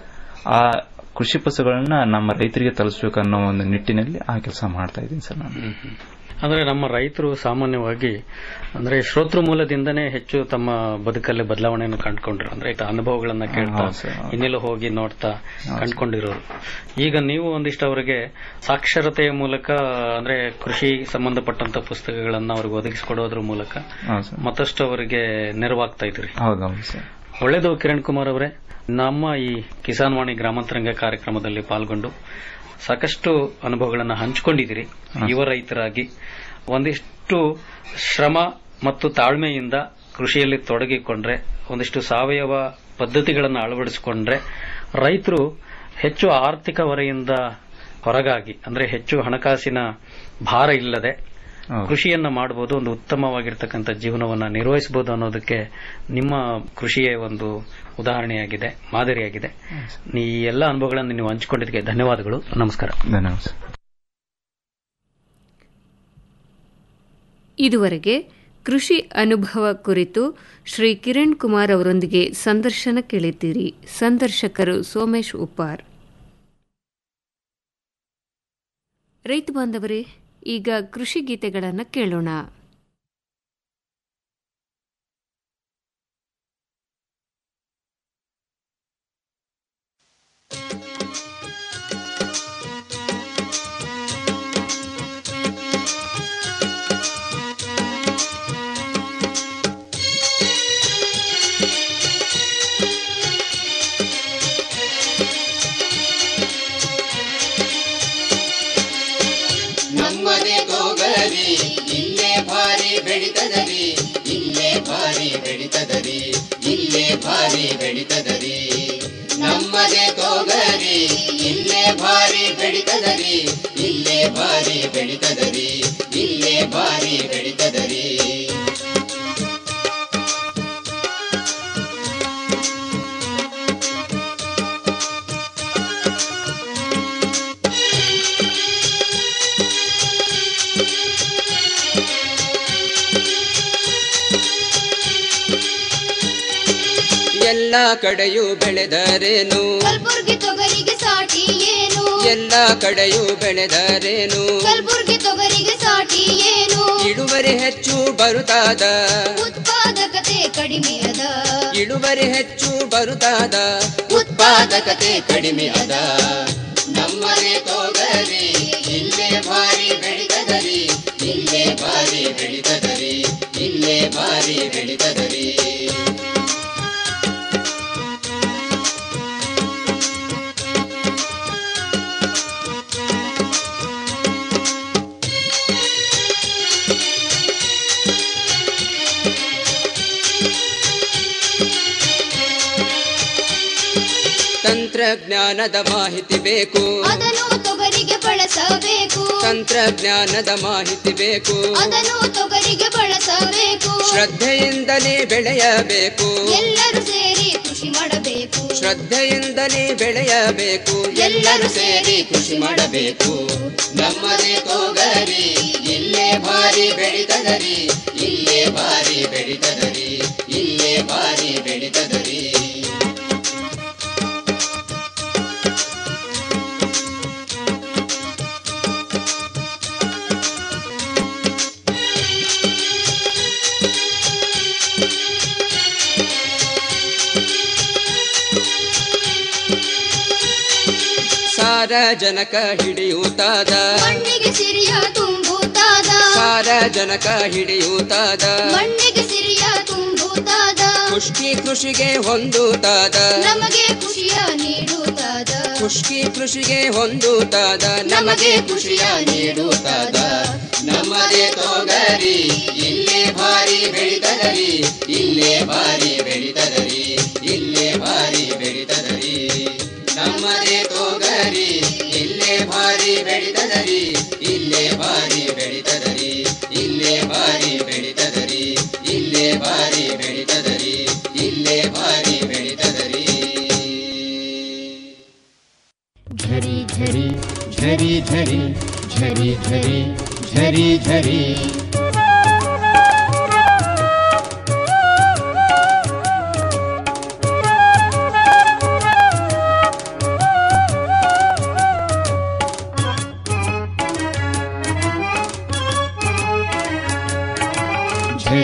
ಆ ಕೃಷಿ ಪುಸ್ತಕಗಳನ್ನ ನಮ್ಮ ರೈತರಿಗೆ ತಲುಪಿಸ್ಬೇಕು ಅನ್ನೋ ಒಂದು ನಿಟ್ಟಿನಲ್ಲಿ ಆ ಕೆಲಸ ಮಾಡ್ತಾ ಇದ್ದೀನಿ ಸರ್ ನಾನು ಹ್ಮ್ ಹ್ಮ್. ಅಂದ್ರೆ ನಮ್ಮ ರೈತರು ಸಾಮಾನ್ಯವಾಗಿ ಅಂದ್ರೆ ಶ್ರೋತೃ ಮೂಲದಿಂದನೇ ಹೆಚ್ಚು ತಮ್ಮ ಬದುಕಲ್ಲಿ ಬದಲಾವಣೆಯನ್ನು ಕಂಡುಕೊಂಡ್ರು ಅಂದ್ರೆ ಈಗ ಅನುಭವಗಳನ್ನ ಕೇಳ್ತಾ ಹೌದು ಸರ್, ಹೌದು. ಇನ್ನೆಲ್ಲೋ ಹೋಗಿ ನೋಡ್ತಾ ಕಂಡುಕೊಂಡಿರೋರು ಈಗ ನೀವು ಒಂದಿಷ್ಟು ಅವರಿಗೆ ಸಾಕ್ಷರತೆಯ ಮೂಲಕ ಅಂದ್ರೆ ಕೃಷಿ ಸಂಬಂಧಪಟ್ಟಂತ ಪುಸ್ತಕಗಳನ್ನ ಅವ್ರಿಗೆ ಒದಗಿಸಿಕೊಡೋದ್ರ ಮೂಲಕ ಹೌದು ಸರ್ ಮತ್ತಷ್ಟು ಅವರಿಗೆ ನೆರವಾಗ್ತಾ ಇದ್ರಿ ಹೌದೌದು ಸರ್ ಒಳ್ಳೆಯದು ಕಿರಣ್ ಕುಮಾರ್ ಅವರೇ ನಮ್ಮ ಈ ಕಿಸಾನ್ ವಾಣಿ ಗ್ರಾಮಾಂತರಂಗ ಕಾರ್ಯಕ್ರಮದಲ್ಲಿ ಪಾಲ್ಗೊಂಡು ಸಾಕಷ್ಟು ಅನುಭವಗಳನ್ನು ಹಂಚಿಕೊಂಡಿದ್ದೀರಿ ಯುವ ರೈತರಾಗಿ ಒಂದಿಷ್ಟು ಶ್ರಮ ಮತ್ತು ತಾಳ್ಮೆಯಿಂದ ಕೃಷಿಯಲ್ಲಿ ತೊಡಗಿಕೊಂಡ್ರೆ ಒಂದಿಷ್ಟು ಸಾವಯವ ಪದ್ಧತಿಗಳನ್ನು ಅಳವಡಿಸಿಕೊಂಡ್ರೆ ರೈತರು ಹೆಚ್ಚು ಆರ್ಥಿಕ ಹೊರೆಯಿಂದ ಹೊರಗಾಗಿ ಅಂದ್ರೆ ಹೆಚ್ಚು ಹಣಕಾಸಿನ ಭಾರ ಇಲ್ಲದೆ ಹೌದು. ಕೃಷಿಯನ್ನ ಮಾಡಬಹುದು ಒಂದು ಉತ್ತಮವಾಗಿರ್ತಕ್ಕಂಥ ಜೀವನವನ್ನ ನಿರ್ವಹಿಸಬಹುದು ಅನ್ನೋದಕ್ಕೆ ನಿಮ್ಮ ಕೃಷಿಯೇ ಒಂದು ಉದಾಹರಣೆಯಾಗಿದೆ ಮಾದರಿಯಾಗಿದೆ ಈ ಎಲ್ಲ ಅನುಭವಗಳನ್ನು ನೀವು ಹಂಚಿಕೊಂಡಿದ್ದಕ್ಕೆ ಧನ್ಯವಾದಗಳು ನಮಸ್ಕಾರ ಧನ್ಯವಾದ ಸರ್ ಇದುವರೆಗೆ ಕೃಷಿ ಅನುಭವ ಕುರಿತು ಶ್ರೀ ಕಿರಣ್ ಕುಮಾರ್ ಅವರೊಂದಿಗೆ ಸಂದರ್ಶನ ಕೇಳಿದ್ದೀರಿ ಸಂದರ್ಶಕರು ಸೋಮೇಶ್ ಉಪ್ಪಾರ್ ರೈತ ಬಾಂಧವರೇ ಈಗ ಕೃಷಿ ಗೀತೆಗಳನ್ನು ಕೇಳೋಣ ನಮ್ಮನೆ ತೋಗರಿ ಇಲ್ಲೇ ಭಾರಿ ಬೆಳಿತದರಿ ಇಲ್ಲೇ ಭಾರಿ ಬೆಳಿತದರಿ ಇಲ್ಲೇ ಭಾರಿ ಬೆಳಿತದರಿ ನಮ್ಮನೆ ತೋಗರಿ ಇಲ್ಲೇ ಭಾರಿ ಬೆಳಿತದರಿ ಇಲ್ಲೇ ಭಾರಿ ಬೆಳಿತದರಿ ಇಲ್ಲೇ ಭಾರಿ ಬೆಳಿತದರಿ ಎಲ್ಲ ಕಡೆಯೂ ಬೆಳೆದರೇನು ಕಲ್ಬುರ್ಗಿ ತೊಗರಿಗೆ ಸಾಟಿ ಏನು ಎಲ್ಲ ಕಡೆಯೂ ಬೆಳೆದರೇನು ಕಲ್ಬುರ್ಗಿ ತೊಗರಿಗೆ ಸಾಟಿ ಏನು ಇಳುವರಿ ಹೆಚ್ಚು ಬರುತ್ತಾದ ಉತ್ಪಾದಕತೆ ಕಡಿಮೆ ಅದ ಇಳುವರಿ ಹೆಚ್ಚು ಬರುತ್ತಾದ ಉತ್ಪಾದಕತೆ ಕಡಿಮೆ ಅದ ನಮ್ಮನೆ ತೋಗರಿ ಇಲ್ಲೇ ಭಾರಿ ಬೆಳಿತದರಿ ಇಲ್ಲೇ ಭಾರಿ ಬೆಳಿತದರಿ ಇಲ್ಲೇ ಭಾರಿ ಬೆಳಿತದರಿ ತಂತ್ರಜ್ಞಾನದ ಮಾಹಿತಿ ಬೇಕು ಅದನ್ನು ತೊಗರಿಗೆ ಬಳಸಬೇಕು ತಂತ್ರಜ್ಞಾನದ ಮಾಹಿತಿ ಬೇಕು ಅದನ್ನು ತೊಗರಿಗೆ ಬಳಸಬೇಕು ಶ್ರದ್ಧೆಯಿಂದಲೇ ಬೆಳೆಯಬೇಕು ಎಲ್ಲರೂ ಸೇರಿ ಕೃಷಿ ಮಾಡಬೇಕು ಶ್ರದ್ಧೆಯಿಂದಲೇ ಬೆಳೆಯಬೇಕು ಎಲ್ಲರೂ ಸೇರಿ ಕೃಷಿ ಮಾಡಬೇಕು ನಮ್ಮದೇ ತೋಗರಿ ಇಲ್ಲೇ ಭಾರಿ ಬೆಳಿತದರಿ ಇಲ್ಲೇ ಭಾರಿ ಬೆಳಿತದರಿ ಇಲ್ಲೇ ಭಾರಿ ಬೆಳಿತದರಿ ಸಾರಜನಕ ಹಿಡಿಯುತ್ತಾದ ಮಣ್ಣಿಗೆ ಸಿರಿಯ ತುಂಬುತ್ತಾದ ಸಾರಜನಕ ಹಿಡಿಯುತ್ತಾದ ಮಣ್ಣಿಗೆ ಸಿರಿಯ ತುಂಬುತ್ತಾದ ಖುಷ್ಕಿ ಕೃಷಿಗೆ ಹೊಂದುತ್ತಾದ ನಮಗೆ ಖುಷಿಯ ನೀಡುತ್ತಾದ ಖುಷ್ಕಿ ಕೃಷಿಗೆ ಹೊಂದುತ್ತಾದ ನಮಗೆ ಖುಷಿಯ ನೀಡುತ್ತಾದ ನಮ್ಮದೇ ತೋಗರಿ ಇಲ್ಲೇ ಭಾರಿ ಬೆಳಿತದರಿ ಇಲ್ಲೇ ಭಾರಿ ಬೆಳಿತದರಿ ಇಲ್ಲೇ ಭಾರಿ ಬೆಳಿತದರಿ ನಮ್ಮದೇ ತೋಗರಿ ಇಲ್ಲೇ ಭಾರಿ ಬೆಳಿತದರಿ ಇಲ್ಲೇ ಭಾರಿ ಬೆಳಿತದರಿ ಇಲ್ಲೇ ಭಾರಿ ಬೆಳಿತದರಿ ಇಲ್ಲೇ ಭಾರಿ ಬೆಳಿತದರಿ ಇಲ್ಲೇ ಭಾರಿ ಬೆಳಿತದರಿ झरी झरी झरी झरी झरी झरी झरी झरी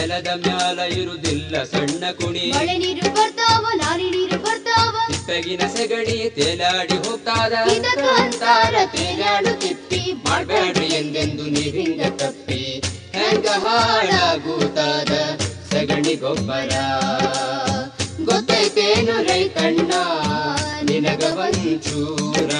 ನೆಲದ ಮ್ಯಾಲ ಇರುದಿಲ್ಲ ಸಣ್ಣ ಕುಣಿ ಮಳೆ ನೀರು ಬರ್ತಾವ ನಾರಿ ನೀರು ಬರ್ತಾವ ಬೆಗಿನ ಸೆಗಣಿ ತೇಲಾಡಿ ಹೋಗ್ತಾದ ಇದಕ್ಕ ಅಂತಾರ ತೇಲಾಡು ತಿಪ್ಪಿ ಮಾಡ್ಬೇಡ್ರಿ ಎಂದೆಂದು ನೀವಿಂಗ ತಪ್ಪಿ ಹೆಂಗ ಹಾಳಾಗುತ್ತಾದ ಸಗಣಿ ಗೊಬ್ಬರ ಗೊತ್ತೈತೇನು ರೈತಣ್ಣ ನಿನಗ ಒಂಚೂರ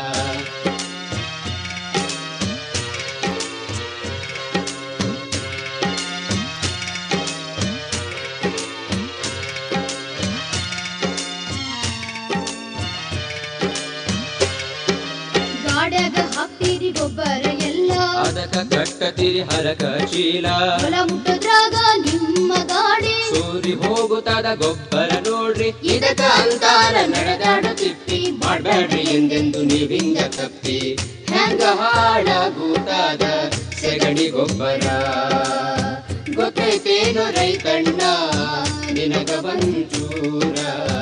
ಗಾಡ್ಯಾಗ ಹಾಕ್ತೀರಿ ಗೊಬ್ಬರ ಎಲ್ಲ ಅದಕ್ಕ ಕಟ್ಟತಿರಿ ಹರಕ ಚೀಲ ಹೊಲ ಮುಟ್ಟದ್ರಾಗ ನಿಮ್ಮ ಗಾಡಿ ಸೂರಿ ಹೋಗುತ್ತಾದ ಗೊಬ್ಬರ ನೋಡ್ರಿ ಇದಕ್ಕ ಅಂತಾರ ನಡೆದಾಡು ತಿಪ್ಪಿ ಮಾಡ್ಬೇಡ್ರಿ ಎಂದೆಂದು ನೀವಿಂಗ ತಪ್ಪಿ ಹೆಂಗ ಹಾಳಾಗುತ್ತಾದ ಸೆಗಣಿ ಗೊಬ್ಬರ ಗೊತ್ತೈತೇನು ರೈತಣ್ಣ ನಿನಗ ಒಂಚೂರ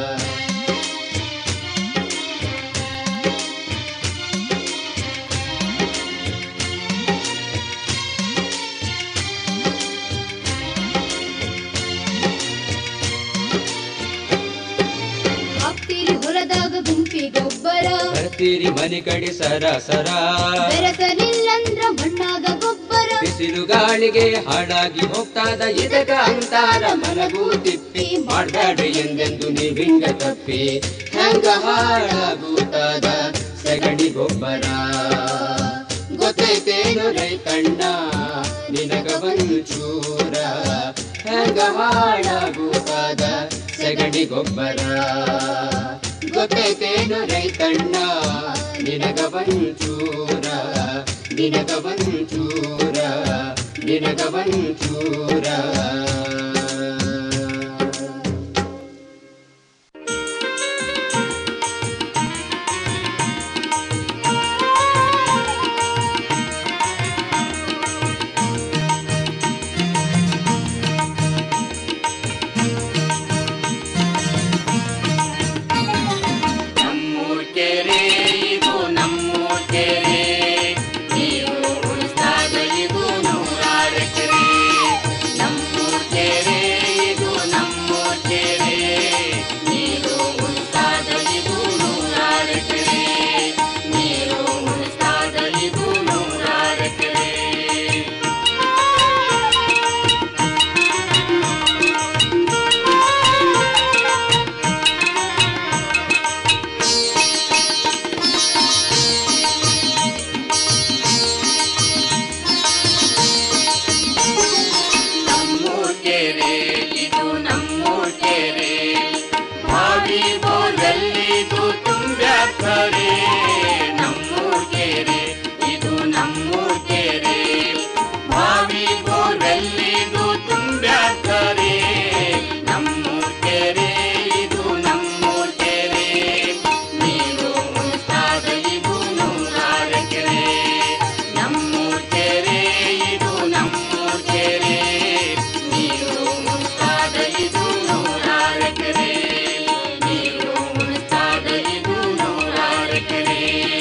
ಹಾಕ್ತೀರಿ ಹೊಲದಾಗ ಗುಂಪಿ ಗೊಬ್ಬರ ಬರ್ತೀರಿ ಮನೆ ಕಡೆ ಸರ ಸರ ಬೆರೆಸಲಿಲ್ಲಂದ್ರ ಮಣ್ಣಾಗ ಗೊಬ್ಬರ ಬಿಸಿಲು ಗಾಳಿಗೆ ಹಾಳಾಗಿ ಹೋಗ್ತಾದ ಇದಕ ಅಂತಾರ ಮನಗೂ ತಿಪ್ಪಿ ಮಾಡ್ಬೇಡ್ರಿ ಎಂದೆಂದು ನೀವಿಂಗ ತಪ್ಪಿ ಹೆಂಗ ಹಾಳಾಗುತ್ತಾದ ಸಗಣಿ ಗೊಬ್ಬರ ಗೊತ್ತೈತೇನು ರೈತಣ್ಣ ನಿನಗ ಒಂಚೂರ ಹೆಂಗ ಹಾಳಾಗುತ್ತಾದ ಸಗಣಿ ಗೊಬ್ಬರ ಗೊತ್ತೈತೇನು ರೈತಣ್ಣ ನಿನಗ ಒಂಚೂರ ನಿನಗ ಒಂಚೂರ ನಿನಗ ಒಂಚೂರ ನಮ್ಮೂರ್ ಕೆರೆ ಇದು ನಮ್ಮೂರ್ ಕೆರೆ ನೀರು ಉಳಿಸ್ದಾಗ ಇದು ನೂರಾರು ಕೆರೆ ನಮ್ಮೂರ್ ಕೆರೆ ಇದು ನಮ್ಮೂರ್ ಕೆರೆ ನೀರು ಉಳಿಸ್ದಾಗ ಇದು ನೂರಾರು ಕೆರೆ ನೀರು ಉಳಿಸ್ದಾಗ ಇದು ನೂರಾರು ಕೆರೆ ನಮ್ಮೂರ್ ಕೆರೆ ಇದು ನಮ್ಮೂರ್ ಕೆರೆ ಬಾವಿ ಬೋರ್ವೆಲ್ಲಿದು ತುಂಬ್ಯಾಕರೆ ನಮ್ಮೂರ್ ಕೆರೆ ಇದು ನಮ್ಮೂರ್ ಕೆರೆ ಬಾವಿ ಬೋರ್ವೆಲ್ಲಿದು ತುಂಬ್ಯಾಕರೆ ನಮ್ಮೂರ್ ಕೆರೆ ಇದು ನಮ್ಮೂರ್ ಕೆರೆ ನೀರು ಉಳಿಸ್ದಾಗ ಇದು ನೂರಾರು ಕೆರೆ ನಮ್ಮೂರ್ ಕೆರೆ ಇದು ನಮ್ಮೂರ್ ಕೆರೆ ನೀರು ಉಳಿಸ್ದಾಗ ಇದು ನೂರಾರು ಕೆರೆ ನೀರು ಉಳಿಸ್ದಾಗ ಇದು ನೂರಾರು ಕೆರೆ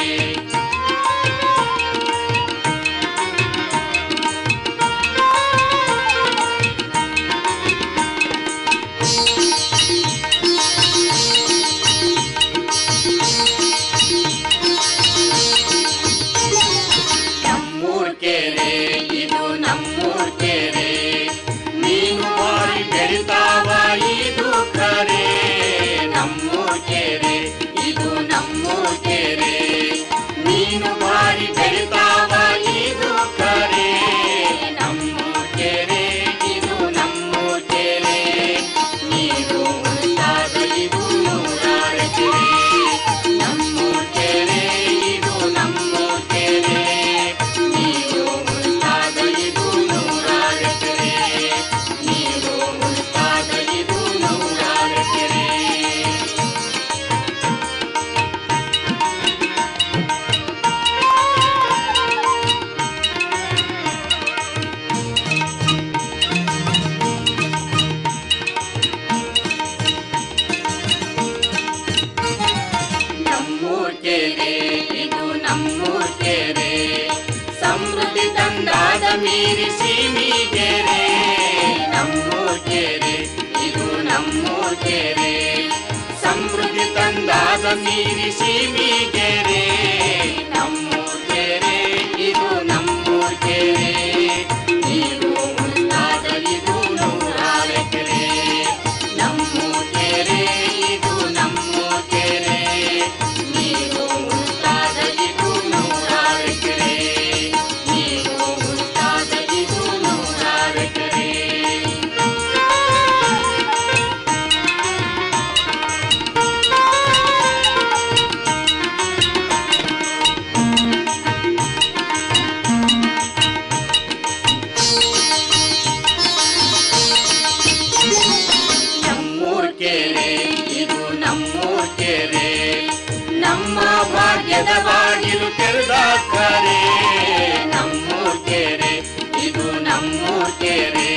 ನಮ್ಮೂರ್ ಕೆರೆ ಇದು ನಮ್ಮೂರ್ ಕೆರೆ ನೀನು ಬಾರಿ ಬೆಳಿತಾವ ಇದು ಕರೆ ನಮ್ಮೂರ್ ಕೆರೆ ಇದು ನಮ್ಮೂರ್ ಕೆರೆ ನೀನು ಬಾರಿ ಬೆಳಿತಾವ ಇದು ಕರೆ ನಮ್ಮೂರ್ ಕೆರೆ ಇದು ನಮ್ಮೂರ್ ಕೆರೆ ನೀರು ಉಳಿದಾಗ ಇದು ನೂರಾರು ಕೆರೆ ನಮ್ಮೂರ್ ಕೆರೆ ಇದು ನಮ್ಮೂರ್ ಕೆರೆ ನೀರು ಉಳಿದಾಗ ಇದು ನೂರಾರು ಕೆರೆ ನೀರು ಉಳಿದಾಗ ಇದು ನೂರಾರು ಕೆರೆ ನಮ್ಮೂರ್ ಕೆರೆ ಇದು ನಮ್ಮೂರ್ ಕೆರೆ ಸಮೃದ್ಧಿ ತಂದಾದ ಮೀರಿಸಿ ಮೀಗೆರೆ ನಮ್ಮ ಕೆರೆ ಸಮೃದ್ಧಿ ತಂದಾದ ನೀರಿ ಸೀಮಿಗೆರೆ ನಮ್ಮೂರ್ ಕೆರೆ ಇದು ನಮ್ಮೂರ್ ಕೆರೆ ನೀರು ಉಂಟಾದ ಇದು ನೂರಾರು ಎಕರೆ ನಮ್ಮೂರ್ ಕೆರೆ ಇದು ನಮ್ಮೂರ್ ಕೆರೆ ನೀರು ಉಂಟಾದ ಇದು ನೂರಾರು ಎಕರೆ ನೀರು ಉಂಟಾದ ಇದು ನೂರಾರು ಎಕರೆ ನಮ್ಮೂರ್ ಕೆರೆ ಇದು ನಮ್ಮೂರ್ ಕೆರೆ ನಮ್ಮ ಭಾಗ್ಯದ ಬಾಗಿಲು ತೆರೆದ ಕರೆ ನಮ್ಮೂರ್ ಕೆರೆ ಇದು ನಮ್ಮೂರ್ ಕೆರೆ